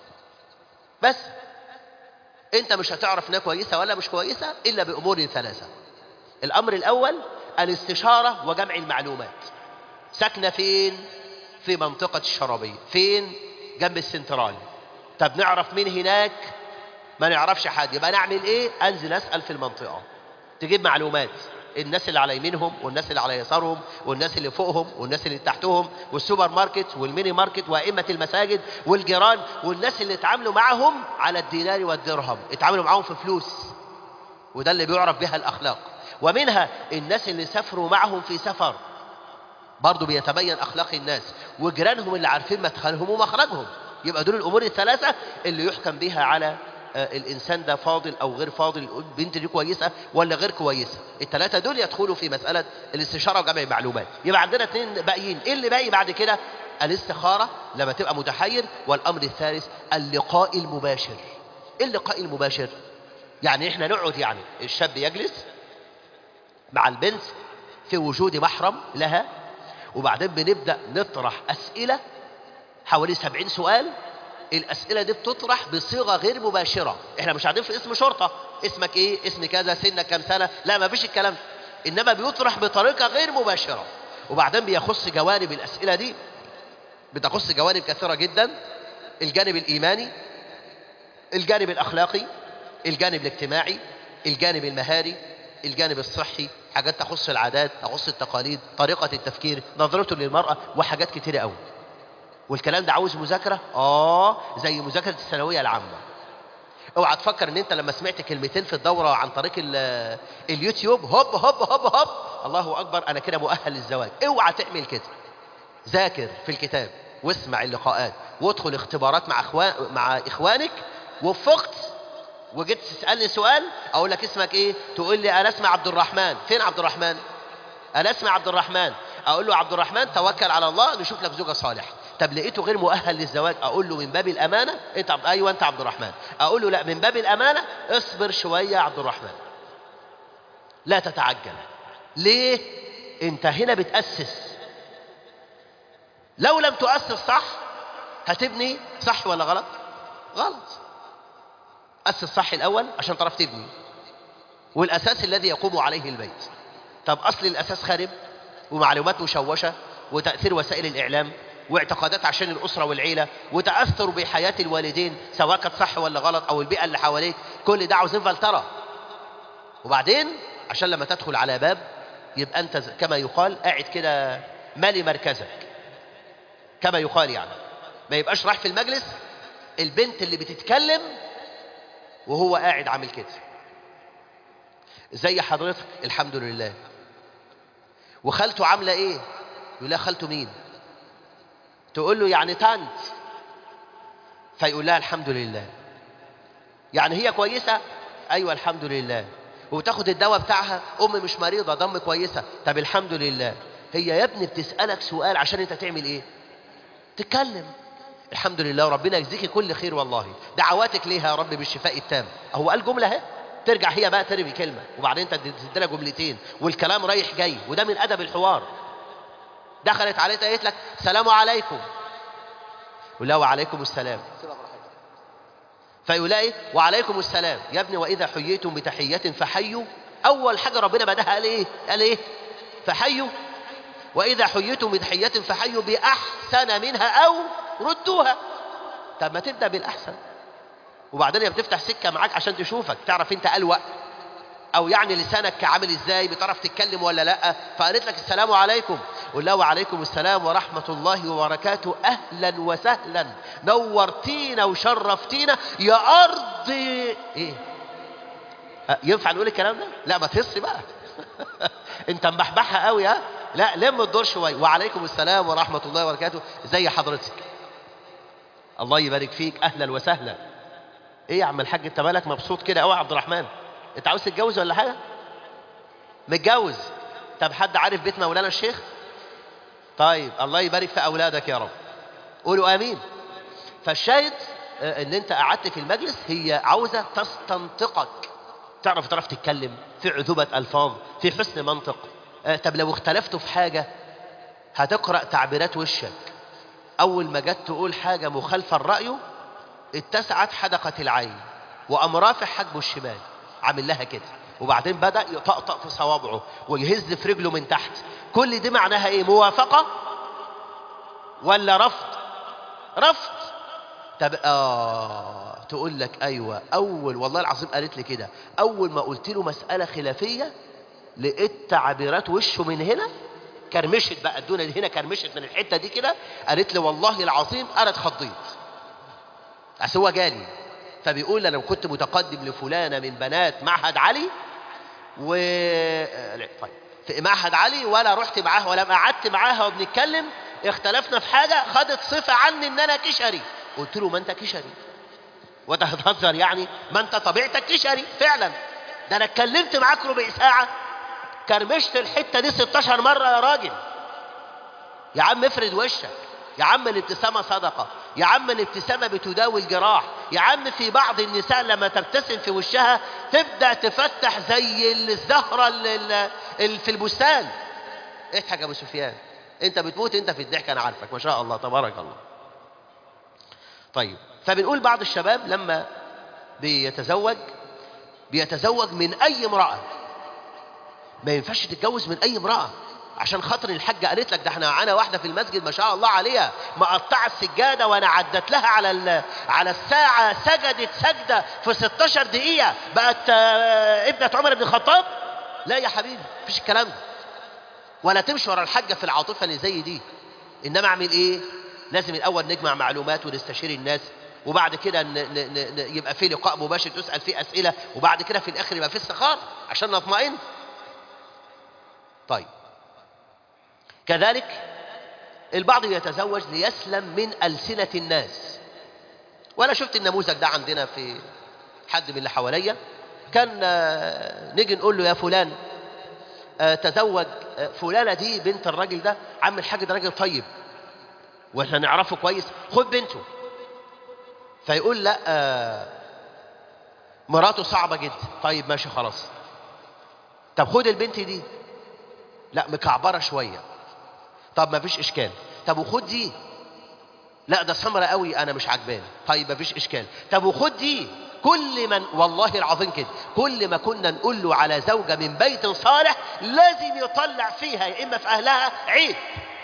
بس انت مش هتعرف انها كويسه ولا مش كويسه الا بامور ثلاثه الامر الاول الاستشاره وجمع المعلومات ساكنه فين في منطقة الشرابية فين جنب السنترال طب نعرف مين هناك ما نعرفش حد يبقى نعمل ايه انزل اسأل في المنطقة تجيب معلومات الناس اللي على يمينهم والناس اللي على يسارهم والناس اللي فوقهم والناس اللي تحتهم والسوبر ماركت والميني ماركت وائمة المساجد والجيران والناس اللي اتعاملوا معهم على الدينار والدرهم اتعاملوا معاهم في فلوس وده اللي بيعرف بها الاخلاق ومنها الناس اللي سافروا معهم في سفر برضه بيتبين اخلاق الناس وجيرانهم اللي عارفين مدخلهم ومخرجهم يبقى دول الامور الثلاثه اللي يحكم بها على آه، الانسان ده فاضل او غير فاضل البنت دي كويسه ولا غير كويسه الثلاثه دول يدخلوا في مساله الاستشاره وجمع المعلومات يبقى عندنا اثنين باقيين ايه اللي باقي بعد كده الاستخاره لما تبقى متحير والامر الثالث اللقاء المباشر ايه اللقاء المباشر يعني احنا نقعد يعني الشاب يجلس مع البنت في وجود محرم لها وبعدين بنبدأ نطرح أسئلة حوالي سبعين سؤال الأسئلة دي بتطرح بصيغة غير مباشرة احنا مش قاعدين في اسم شرطة اسمك ايه اسم كذا سنك كام سنة لا ما فيش الكلام ده إنما بيطرح بطريقة غير مباشرة وبعدين بيخص جوانب الأسئلة دي بتخص جوانب كثيرة جدا الجانب الإيماني الجانب الأخلاقي الجانب الاجتماعي الجانب المهاري الجانب الصحي حاجات تخص العادات تخص التقاليد طريقة التفكير نظرته للمرأة وحاجات كتيرة قوي والكلام ده عاوز مذاكرة اه زي مذاكرة الثانوية العامة اوعى تفكر ان انت لما سمعت كلمتين في الدورة عن طريق ال- اليوتيوب هوب هوب هوب هوب الله اكبر انا كده مؤهل للزواج اوعى تعمل كده ذاكر في الكتاب واسمع اللقاءات وادخل اختبارات مع اخوان مع اخوانك وفقت وجيت تسالني سؤال اقول لك اسمك ايه تقول لي انا اسمي عبد الرحمن فين عبد الرحمن انا اسمي عبد الرحمن اقول له عبد الرحمن توكل على الله نشوف لك زوجه صالحه طب لقيته غير مؤهل للزواج اقول له من باب الامانه انت عبد... ايوه انت عبد الرحمن اقول له لا من باب الامانه اصبر شويه يا عبد الرحمن لا تتعجل ليه انت هنا بتاسس لو لم تؤسس صح هتبني صح ولا غلط غلط أسس صح الأول عشان تعرف تبني والأساس الذي يقوم عليه البيت طب أصل الأساس خارب ومعلومات مشوشة وتأثير وسائل الإعلام واعتقادات عشان الأسرة والعيلة وتأثر بحياة الوالدين سواء كانت صح ولا غلط أو البيئة اللي حواليك كل ده عاوزين فلترة وبعدين عشان لما تدخل على باب يبقى أنت ز- كما يقال قاعد كده مالي مركزك كما يقال يعني ما يبقاش راح في المجلس البنت اللي بتتكلم وهو قاعد عامل كده زي حضرتك الحمد لله وخالته عامله ايه يقول لها خالته مين تقول له يعني تانت فيقول لها الحمد لله يعني هي كويسه ايوه الحمد لله وتاخد الدواء بتاعها ام مش مريضه ضم كويسه طب الحمد لله هي يا ابني بتسالك سؤال عشان انت تعمل ايه تتكلم الحمد لله ربنا يجزيكي كل خير والله دعواتك ليها يا رب بالشفاء التام هو قال جمله اهي ترجع هي بقى ترمي كلمه وبعدين انت تدي لها جملتين والكلام رايح جاي وده من ادب الحوار دخلت عليه قالت لك سلام عليكم يقول لها وعليكم السلام فيقول لها ايه وعليكم السلام يا ابني واذا حييتم بتحيه فحيوا اول حاجه ربنا بداها قال ايه قال ايه فحيوا واذا حييتم بتحيه فحيوا باحسن منها او ردوها طب ما تبدا بالاحسن وبعدين هي بتفتح سكه معاك عشان تشوفك تعرف انت الوق او يعني لسانك عامل ازاي بتعرف تتكلم ولا لا فقالت لك السلام عليكم قول لها وعليكم السلام ورحمه الله وبركاته اهلا وسهلا نورتينا وشرفتينا يا ارض ايه أه، ينفع نقول الكلام ده لا ما تهصي بقى انت مبحبحها قوي ها لا لم الدور شويه وعليكم السلام ورحمه الله وبركاته زي حضرتك الله يبارك فيك اهلا وسهلا ايه يا عم الحاج انت مالك مبسوط كده قوي يا عبد الرحمن انت عاوز تتجوز ولا حاجه متجوز طب حد عارف بيت مولانا الشيخ طيب الله يبارك في اولادك يا رب قولوا امين فالشاهد آه، ان انت قعدت في المجلس هي عاوزه تستنطقك تعرف تعرف تتكلم في عذوبه الفاظ في حسن منطق آه، طب لو اختلفتوا في حاجه هتقرا تعبيرات وشك اول ما جت تقول حاجه مخالفه لرايه اتسعت حدقه العين وقام رافع حاجبه الشمال عامل لها كده وبعدين بدا يطقطق في صوابعه ويهز في رجله من تحت كل دي معناها ايه موافقه ولا رفض رفض طب اه تقول لك ايوه اول والله العظيم قالت لي كده اول ما قلت له مساله خلافيه لقيت تعبيرات وشه من هنا كرمشت بقى الدنيا دي هنا كرمشت من الحته دي كده قالت لي والله العظيم انا اتخضيت بس هو جالي فبيقول انا كنت متقدم لفلانه من بنات معهد علي و لا، طيب في معهد علي ولا رحت معاها ولا قعدت معاها وبنتكلم اختلفنا في حاجه خدت صفه عني ان انا كشري قلت له ما انت كشري وانت هتهزر يعني ما انت طبيعتك كشري فعلا ده انا اتكلمت معاك ربع ساعه كرمشت الحته دي 16 مره يا راجل يا عم افرد وشك يا عم الابتسامة صدقة يا عم الابتسامة بتداوي الجراح يا عم في بعض النساء لما تبتسم في وشها تبدأ تفتح زي الزهرة اللي اللي في البستان اضحك يا ابو سفيان انت بتموت انت في الضحك انا عارفك ما شاء الله تبارك الله طيب فبنقول بعض الشباب لما بيتزوج بيتزوج من اي امرأة ما ينفعش تتجوز من اي امرأة عشان خاطر الحاجة قالت لك ده احنا معانا واحدة في المسجد ما شاء الله عليها مقطعة السجادة وانا عدت لها على ال- على الساعة سجدت سجدة في 16 دقيقة بقت آه، ابنة عمر بن الخطاب لا يا حبيبي مفيش الكلام ده ولا تمشي ورا الحاجة في العاطفة اللي زي دي انما اعمل ايه لازم الاول نجمع معلومات ونستشير الناس وبعد كده ن... ن... ن... ن- يبقى في لقاء مباشر تسأل فيه أسئلة وبعد كده في الآخر يبقى في استخارة عشان نطمئن طيب كذلك البعض يتزوج ليسلم من ألسنة الناس وأنا شفت النموذج ده عندنا في حد من اللي حواليا كان آه، نيجي نقول له يا فلان آه، تزوج آه، فلانة دي بنت الراجل ده عم الحاج ده راجل طيب واحنا نعرفه كويس خد بنته فيقول لا آه، مراته صعبة جدا طيب ماشي خلاص طب خد البنت دي لا مكعبرة شوية طب ما فيش اشكال طب وخد دي لا ده سمرة قوي انا مش عجباني طيب ما فيش اشكال طب وخد دي كل من والله العظيم كده كل ما كنا نقول له على زوجة من بيت صالح لازم يطلع فيها يا اما في اهلها عيب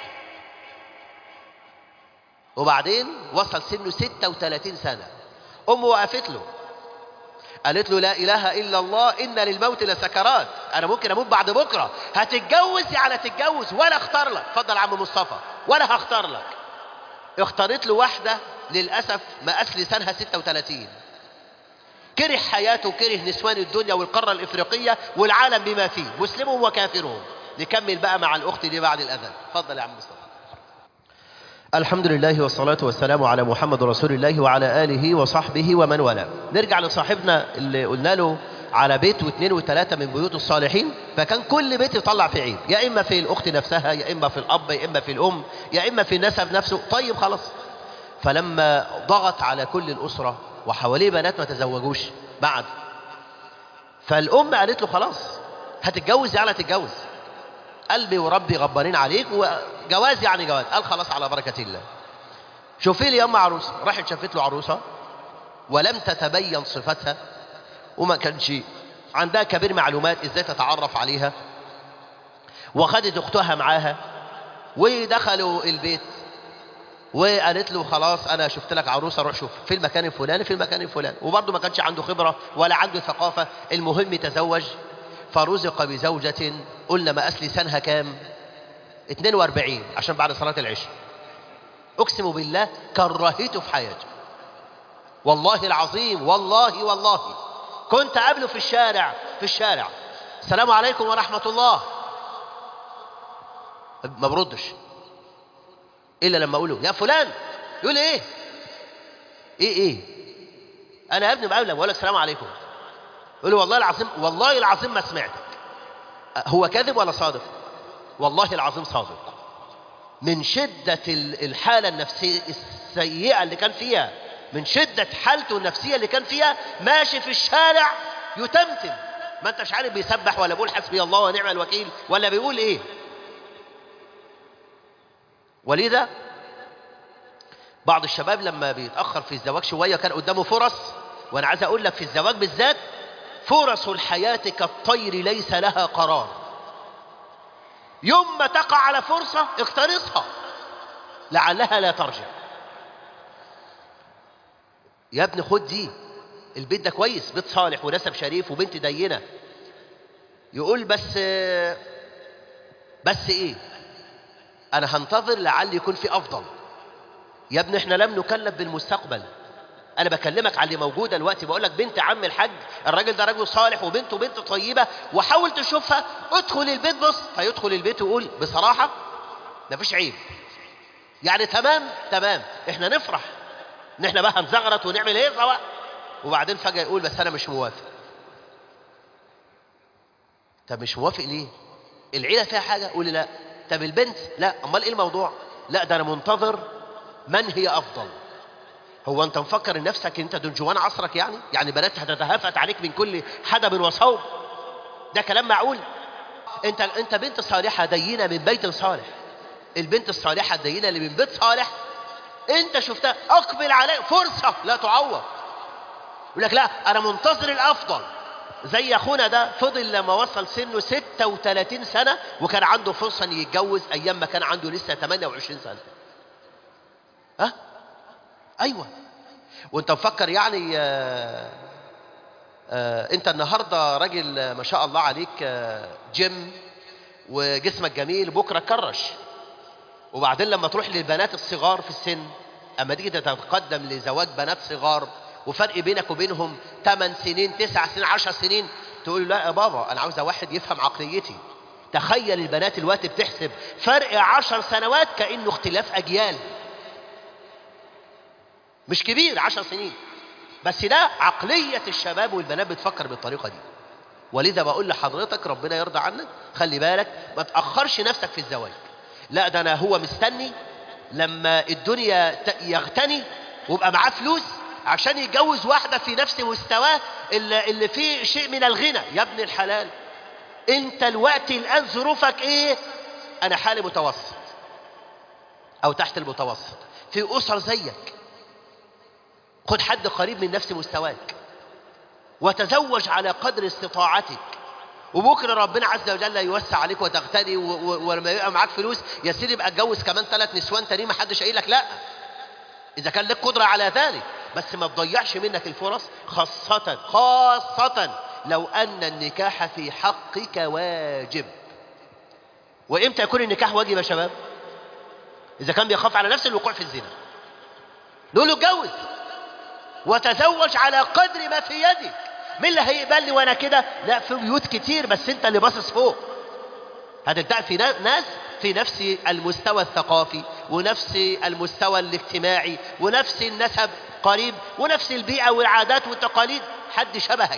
وبعدين وصل سنه 36 سنة امه وقفت له قالت له لا اله الا الله ان للموت لسكرات انا ممكن اموت بعد بكره هتتجوز يعني تتجوز ولا اختار لك اتفضل يا عم مصطفى ولا هختار لك اختارت له واحده للاسف مقاس لسانها 36 كره حياته وكره نسوان الدنيا والقاره الافريقيه والعالم بما فيه مسلمهم وكافرهم نكمل بقى مع الاخت دي بعد الاذان اتفضل يا عم مصطفى الحمد لله والصلاة والسلام على محمد رسول الله وعلى آله وصحبه ومن والاه نرجع لصاحبنا اللي قلنا له على بيت واثنين وثلاثة من بيوت الصالحين فكان كل بيت يطلع في عيب يا إما في الأخت نفسها يا إما في الأب يا إما في الأم يا إما في النسب نفسه طيب خلاص فلما ضغط على كل الأسرة وحواليه بنات ما تزوجوش بعد فالأم قالت له خلاص هتتجوز يعني هتتجوز قلبي وربي غبانين عليك وجواز يعني جواز قال خلاص على بركة الله شوفي لي يما عروسة راحت شافت له عروسة ولم تتبين صفتها وما كانش عندها كبير معلومات ازاي تتعرف عليها وخدت اختها معاها ودخلوا البيت وقالت له خلاص انا شفت لك عروسه روح شوف في المكان الفلاني في المكان الفلاني وبرضه ما كانش عنده خبره ولا عنده ثقافه المهم تزوج فرزق بزوجه قلنا مقاس لسانها كام 42 عشان بعد صلاه العشاء اقسم بالله كرهته في حياته والله العظيم والله والله كنت قابله في الشارع في الشارع السلام عليكم ورحمه الله ما بردش الا لما اقول له يا فلان يقول ايه ايه ايه انا يا ابني بقابلك بقول لك السلام عليكم يقول له والله العظيم والله العظيم ما سمعتك هو كاذب ولا صادق والله العظيم صادق من شدة الحالة النفسية السيئة اللي كان فيها من شدة حالته النفسية اللي كان فيها ماشي في الشارع يتمتم ما انتش عارف بيسبح ولا بيقول حسبي الله ونعم الوكيل ولا بيقول ايه ولذا بعض الشباب لما بيتأخر في الزواج شوية كان قدامه فرص وأنا عايز أقول لك في الزواج بالذات فرص الحياة كالطير ليس لها قرار يوم ما تقع على فرصة اقترصها لعلها لا ترجع يا ابني خد دي البيت ده كويس بيت صالح ونسب شريف وبنت دينة يقول بس بس ايه انا هنتظر لعل يكون في افضل يا ابني احنا لم نكلف بالمستقبل انا بكلمك على اللي موجوده دلوقتي بقول لك بنت عم الحاج الراجل ده راجل صالح وبنته بنت طيبه وحاول تشوفها ادخل البيت بص فيدخل البيت ويقول بصراحه مفيش عيب يعني تمام تمام احنا نفرح ان احنا بقى هنزغرط ونعمل ايه سواء وبعدين فجاه يقول بس انا مش موافق طب مش موافق ليه العيله فيها حاجه قول لا طب البنت لا امال ايه الموضوع لا ده انا منتظر من هي افضل هو انت مفكر ان نفسك انت دنجوان عصرك يعني يعني بنات هتتهافت عليك من كل حدب وصوب ده كلام معقول انت انت بنت صالحه دينه من بيت صالح البنت الصالحه الدينه اللي من بيت صالح انت شفتها اقبل عليه فرصه لا تعوض يقول لك لا انا منتظر الافضل زي اخونا ده فضل لما وصل سنه 36 سنه وكان عنده فرصه ان يتجوز ايام ما كان عنده لسه 28 سنه ها أه؟ ايوه وانت مفكر يعني آآ آآ انت النهارده راجل ما شاء الله عليك جيم وجسمك جميل بكره كرش وبعدين لما تروح للبنات الصغار في السن اما تيجي تتقدم لزواج بنات صغار وفرق بينك وبينهم 8 سنين 9 سنين 10 سنين تقول لا يا بابا انا عاوزه واحد يفهم عقليتي تخيل البنات الوقت بتحسب فرق 10 سنوات كانه اختلاف اجيال مش كبير عشر سنين بس ده عقلية الشباب والبنات بتفكر بالطريقة دي ولذا بقول لحضرتك ربنا يرضى عنك خلي بالك ما تأخرش نفسك في الزواج لا ده أنا هو مستني لما الدنيا يغتني ويبقى معاه فلوس عشان يتجوز واحدة في نفس مستواه اللي, اللي فيه شيء من الغنى يا ابن الحلال انت الوقت الآن ظروفك ايه انا حالي متوسط او تحت المتوسط في اسر زيك خد حد قريب من نفس مستواك وتزوج على قدر استطاعتك وبكره ربنا عز وجل يوسع عليك وتغتني ولما يبقى معاك فلوس يا سيدي يبقى اتجوز كمان ثلاث نسوان تانيين ما حدش قايل لك لا اذا كان لك قدره على ذلك بس ما تضيعش منك الفرص خاصه خاصه لو ان النكاح في حقك واجب وامتى يكون النكاح واجب يا شباب اذا كان بيخاف على نفسه الوقوع في الزنا نقول له اتجوز وتزوج على قدر ما في يدك مين اللي هيقبلني وانا كده لا في بيوت كتير بس انت اللي باصص فوق هتلتقي في ناس في نفس المستوى الثقافي ونفس المستوى الاجتماعي ونفس النسب قريب ونفس البيئة والعادات والتقاليد حد شبهك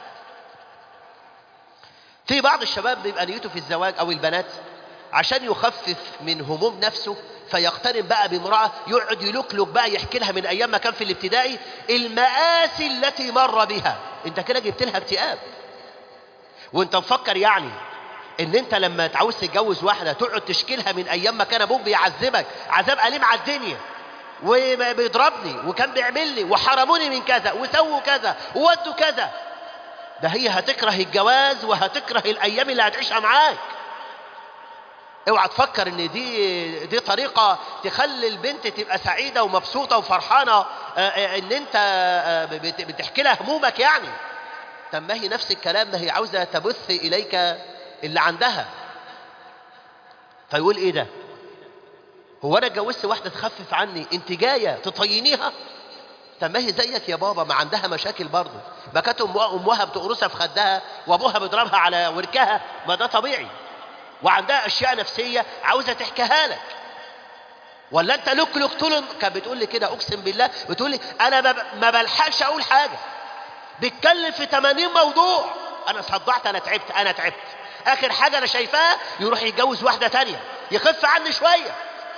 في بعض الشباب بيبقى نيته في الزواج او البنات عشان يخفف من هموم نفسه فيقترن بقى بامرأة يقعد يلوكلك بقى يحكي لها من أيام ما كان في الابتدائي المآسي التي مر بها أنت كده جبت لها اكتئاب وأنت مفكر يعني ان انت لما تعوز تتجوز واحده تقعد تشكيلها من ايام ما كان ابوك بيعذبك عذاب اليم على الدنيا وبيضربني وكان بيعمل لي وحرموني من كذا وسووا كذا وودوا كذا ده هي هتكره الجواز وهتكره الايام اللي هتعيشها معاك اوعى تفكر ان دي دي طريقه تخلي البنت تبقى سعيده ومبسوطه وفرحانه آه، آه، ان انت آه، بت- بتحكي لها همومك يعني طب ما هي نفس الكلام ده هي عاوزه تبث اليك اللي عندها فيقول ايه ده هو انا اتجوزت واحده تخفف عني انت جايه تطينيها طب ما هي زيك يا بابا ما عندها مشاكل برضه ما كانت أمها- امها بتقرصها في خدها وابوها بيضربها على وركها ما ده طبيعي وعندها اشياء نفسيه عاوزه تحكيها لك ولا انت لك لك طول كانت بتقول لي كده اقسم بالله بتقول لي انا ما ب- ما بلحقش اقول حاجه بيتكلم في 80 موضوع انا صدعت انا تعبت انا تعبت اخر حاجه انا شايفاها يروح يتجوز واحده تانية يخف عني شويه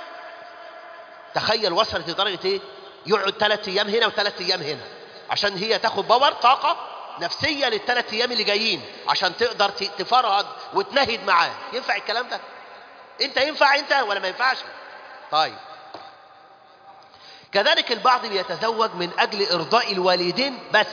تخيل وصلت لدرجه ايه يقعد ثلاث ايام هنا وثلاث ايام هنا عشان هي تاخد باور طاقه نفسيه للثلاث ايام اللي جايين عشان تقدر ت- تفرهد وتنهد معاه ينفع الكلام ده انت ينفع انت ولا ما ينفعش طيب كذلك البعض بيتزوج من اجل ارضاء الوالدين بس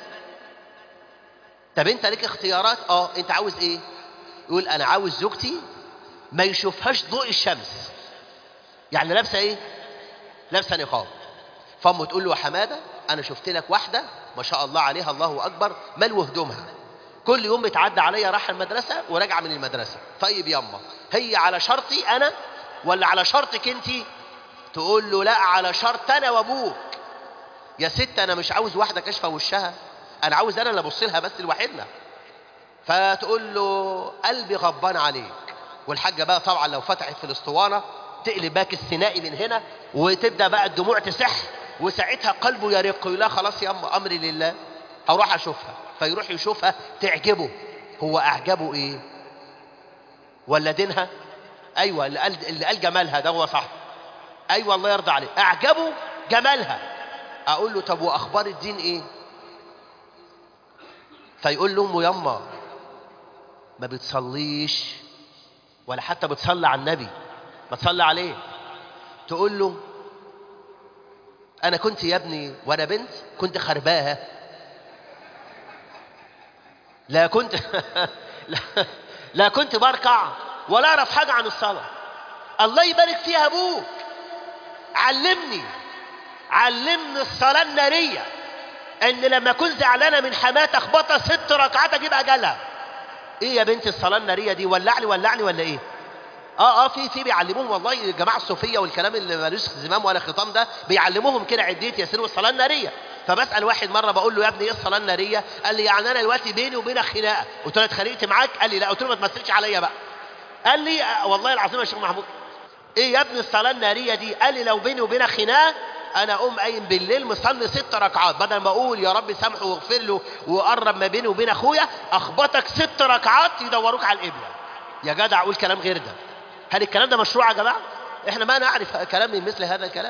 طب انت ليك اختيارات اه انت عاوز ايه يقول انا عاوز زوجتي ما يشوفهاش ضوء الشمس يعني لابسه ايه لابسه نقاب فامه تقول له يا حماده انا شفت لك واحده ما شاء الله عليها الله اكبر ملو هدومها كل يوم بتعدي عليا رايحه المدرسه وراجعه من المدرسه طيب ياما هي على شرطي انا ولا على شرطك انت تقول له لا على شرط انا وابوك يا ست انا مش عاوز واحده كاشفه وشها انا عاوز انا اللي ابص لها بس لوحدنا فتقول له قلبي غضبان عليك والحاجه بقى طبعا لو فتحت في الاسطوانه تقلب باك السينائي من هنا وتبدا بقى الدموع تسح وساعتها قلبه يرق يقول لها خلاص يا أم امري لله هروح اشوفها فيروح يشوفها تعجبه هو اعجبه ايه ولا دينها ايوه اللي قال اللي قال جمالها ده هو صح ايوه الله يرضى عليه اعجبه جمالها اقول له طب واخبار الدين ايه فيقول لامه يما ما بتصليش ولا حتى بتصلي على النبي ما تصلي عليه تقول له انا كنت يا ابني وانا بنت كنت خرباها لا كنت لا, لا كنت بركع ولا اعرف حاجه عن الصلاه الله يبارك فيها ابوك علمني علمني الصلاه الناريه ان لما اكون زعلانه من حماتي اخبطها ست ركعات اجيب اجلها ايه يا بنت الصلاه الناريه دي ولعني ولعني ولا ايه اه اه في في بيعلموهم والله الجماعه الصوفيه والكلام اللي ملوش زمام ولا خطام ده بيعلموهم كده عديه ياسين والصلاه الناريه فبسال واحد مره بقول له يا ابني ايه الصلاه الناريه قال لي يعني انا دلوقتي بيني وبينك خناقه قلت له أنا اتخانقت معاك قال لي لا قلت له ما تمثلش عليا بقى قال لي آه والله العظيم يا شيخ محمود ايه يا ابني الصلاه الناريه دي قال لي لو بيني وبينك خناقه انا اقوم قايم بالليل مصلي ست ركعات بدل ما اقول يا رب سامحه واغفر له وقرب ما بيني وبين اخويا اخبطك ست ركعات يدوروك على القبله يا جدع قول كلام غير ده هل الكلام ده مشروع يا جماعه احنا ما نعرف كلام من مثل هذا الكلام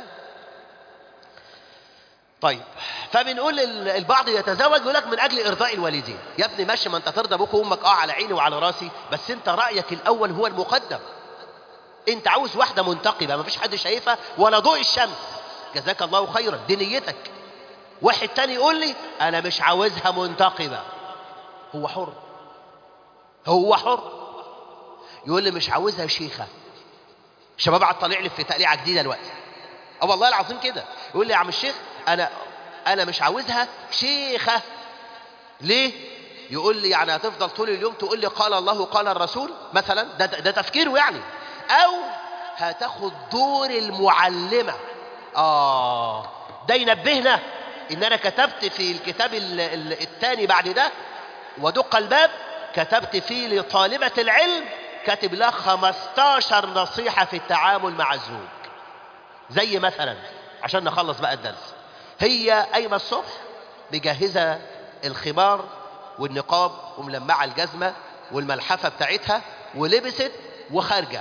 طيب فبنقول ال- البعض يتزوج يقول لك من اجل ارضاء الوالدين يا ابني ماشي ما انت ترضى ابوك وامك اه على عيني وعلى راسي بس انت رايك الاول هو المقدم انت عاوز واحده منتقبه ما فيش حد شايفها ولا ضوء الشمس جزاك الله خيرا دي نيتك واحد تاني يقول لي انا مش عاوزها منتقبه هو حر هو حر يقول لي مش عاوزها شيخه شباب قاعد طالع لي في تقليعه جديده دلوقتي اه والله العظيم كده يقول لي يا عم الشيخ انا انا مش عاوزها شيخه ليه يقول لي يعني هتفضل طول اليوم تقول لي قال الله قال الرسول مثلا ده, ده تفكيره يعني او هتاخد دور المعلمه اه ده ينبهنا ان انا كتبت في الكتاب ال- ال- الثاني بعد ده ودق الباب كتبت فيه لطالبة العلم كاتب لها 15 نصيحة في التعامل مع الزوج زي مثلا عشان نخلص بقى الدرس هي قايمة الصبح مجهزة الخمار والنقاب وملمعة الجزمة والملحفة بتاعتها ولبست وخارجة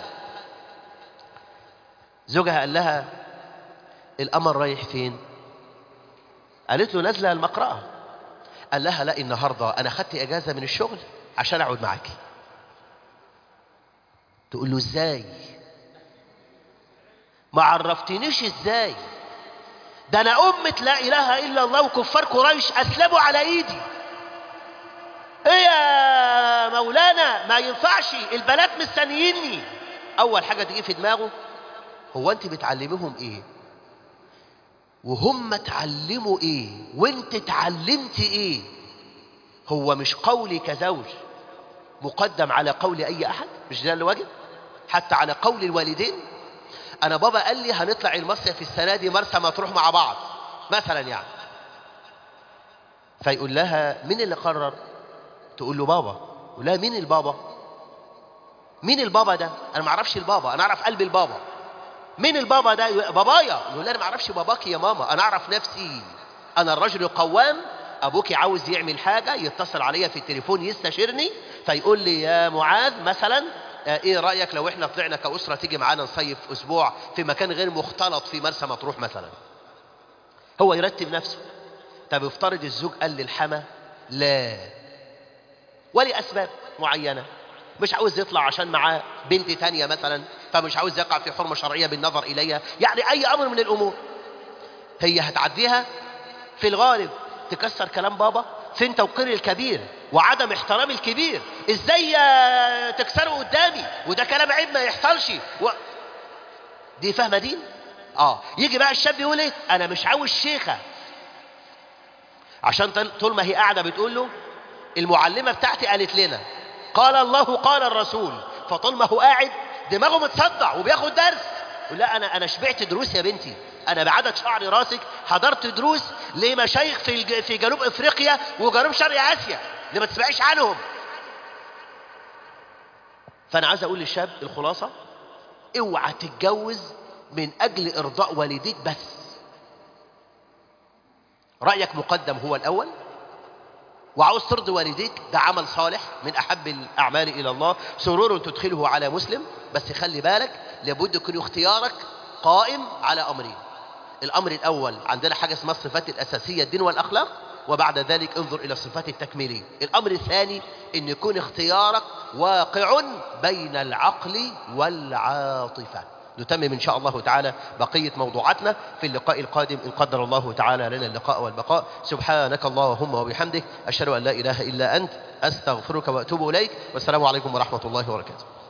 زوجها قال لها القمر رايح فين قالت له نازلة المقرأة قال لها لا النهاردة أنا خدت إجازة من الشغل عشان أقعد معاكي تقول له ازاي ما عرفتنيش ازاي ده انا امة لا اله الا الله وكفار قريش اسلموا على ايدي ايه يا مولانا ما ينفعش البنات مستنييني اول حاجة تيجي في دماغه هو انت بتعلميهم ايه وهم اتعلموا ايه وانت اتعلمت ايه هو مش قولي كزوج مقدم على قول اي احد مش ده اللي واجب حتى على قول الوالدين انا بابا قال لي هنطلع المصيف السنه دي مرسى مطروح مع بعض مثلا يعني فيقول لها مين اللي قرر تقول له بابا يقول لها مين البابا مين البابا ده انا ما اعرفش البابا انا اعرف قلب البابا مين البابا ده يقول- بابايا يقول لها انا ما اعرفش باباكي يا ماما انا اعرف نفسي انا الرجل القوام ابوكي عاوز يعمل حاجه يتصل عليا في التليفون يستشيرني فيقول لي يا معاذ مثلا آه، ايه رايك لو احنا طلعنا كاسره تيجي معانا نصيف اسبوع في مكان غير مختلط في مرسى مطروح مثلا هو يرتب نفسه طب افترض الزوج قال للحما لا ولاسباب معينه مش عاوز يطلع عشان معاه بنت تانية مثلا فمش عاوز يقع في حرمة شرعية بالنظر إليها يعني أي أمر من الأمور هي هتعديها في الغالب تكسر كلام بابا فين توقير الكبير وعدم احترام الكبير ازاي آه، تكسره قدامي وده كلام عيب ما يحصلش و... دي فاهمه دين اه يجي بقى الشاب يقول ايه انا مش عاوز شيخه عشان طل- طول ما هي قاعده بتقول له المعلمه بتاعتي قالت لنا قال الله قال الرسول فطول ما هو قاعد دماغه متصدع وبياخد درس يقول لا انا انا شبعت دروس يا بنتي انا بعدد شعر راسك حضرت دروس لمشايخ في الج- في جنوب افريقيا وجنوب شرق اسيا اللي ما تسمعيش عنهم فانا عايز اقول للشاب الخلاصه اوعى تتجوز من اجل ارضاء والديك بس رايك مقدم هو الاول وعاوز ترضي والديك ده عمل صالح من احب الاعمال الى الله سرور تدخله على مسلم بس خلي بالك لابد يكون اختيارك قائم على امرين الامر الاول عندنا حاجه اسمها الصفات الاساسيه الدين والاخلاق وبعد ذلك انظر الى الصفات التكميليه الامر الثاني ان يكون اختيارك واقع بين العقل والعاطفه نتمم ان شاء الله تعالى بقيه موضوعاتنا في اللقاء القادم ان قدر الله تعالى لنا اللقاء والبقاء سبحانك اللهم وبحمدك اشهد ان لا اله الا انت استغفرك واتوب اليك والسلام عليكم ورحمه الله وبركاته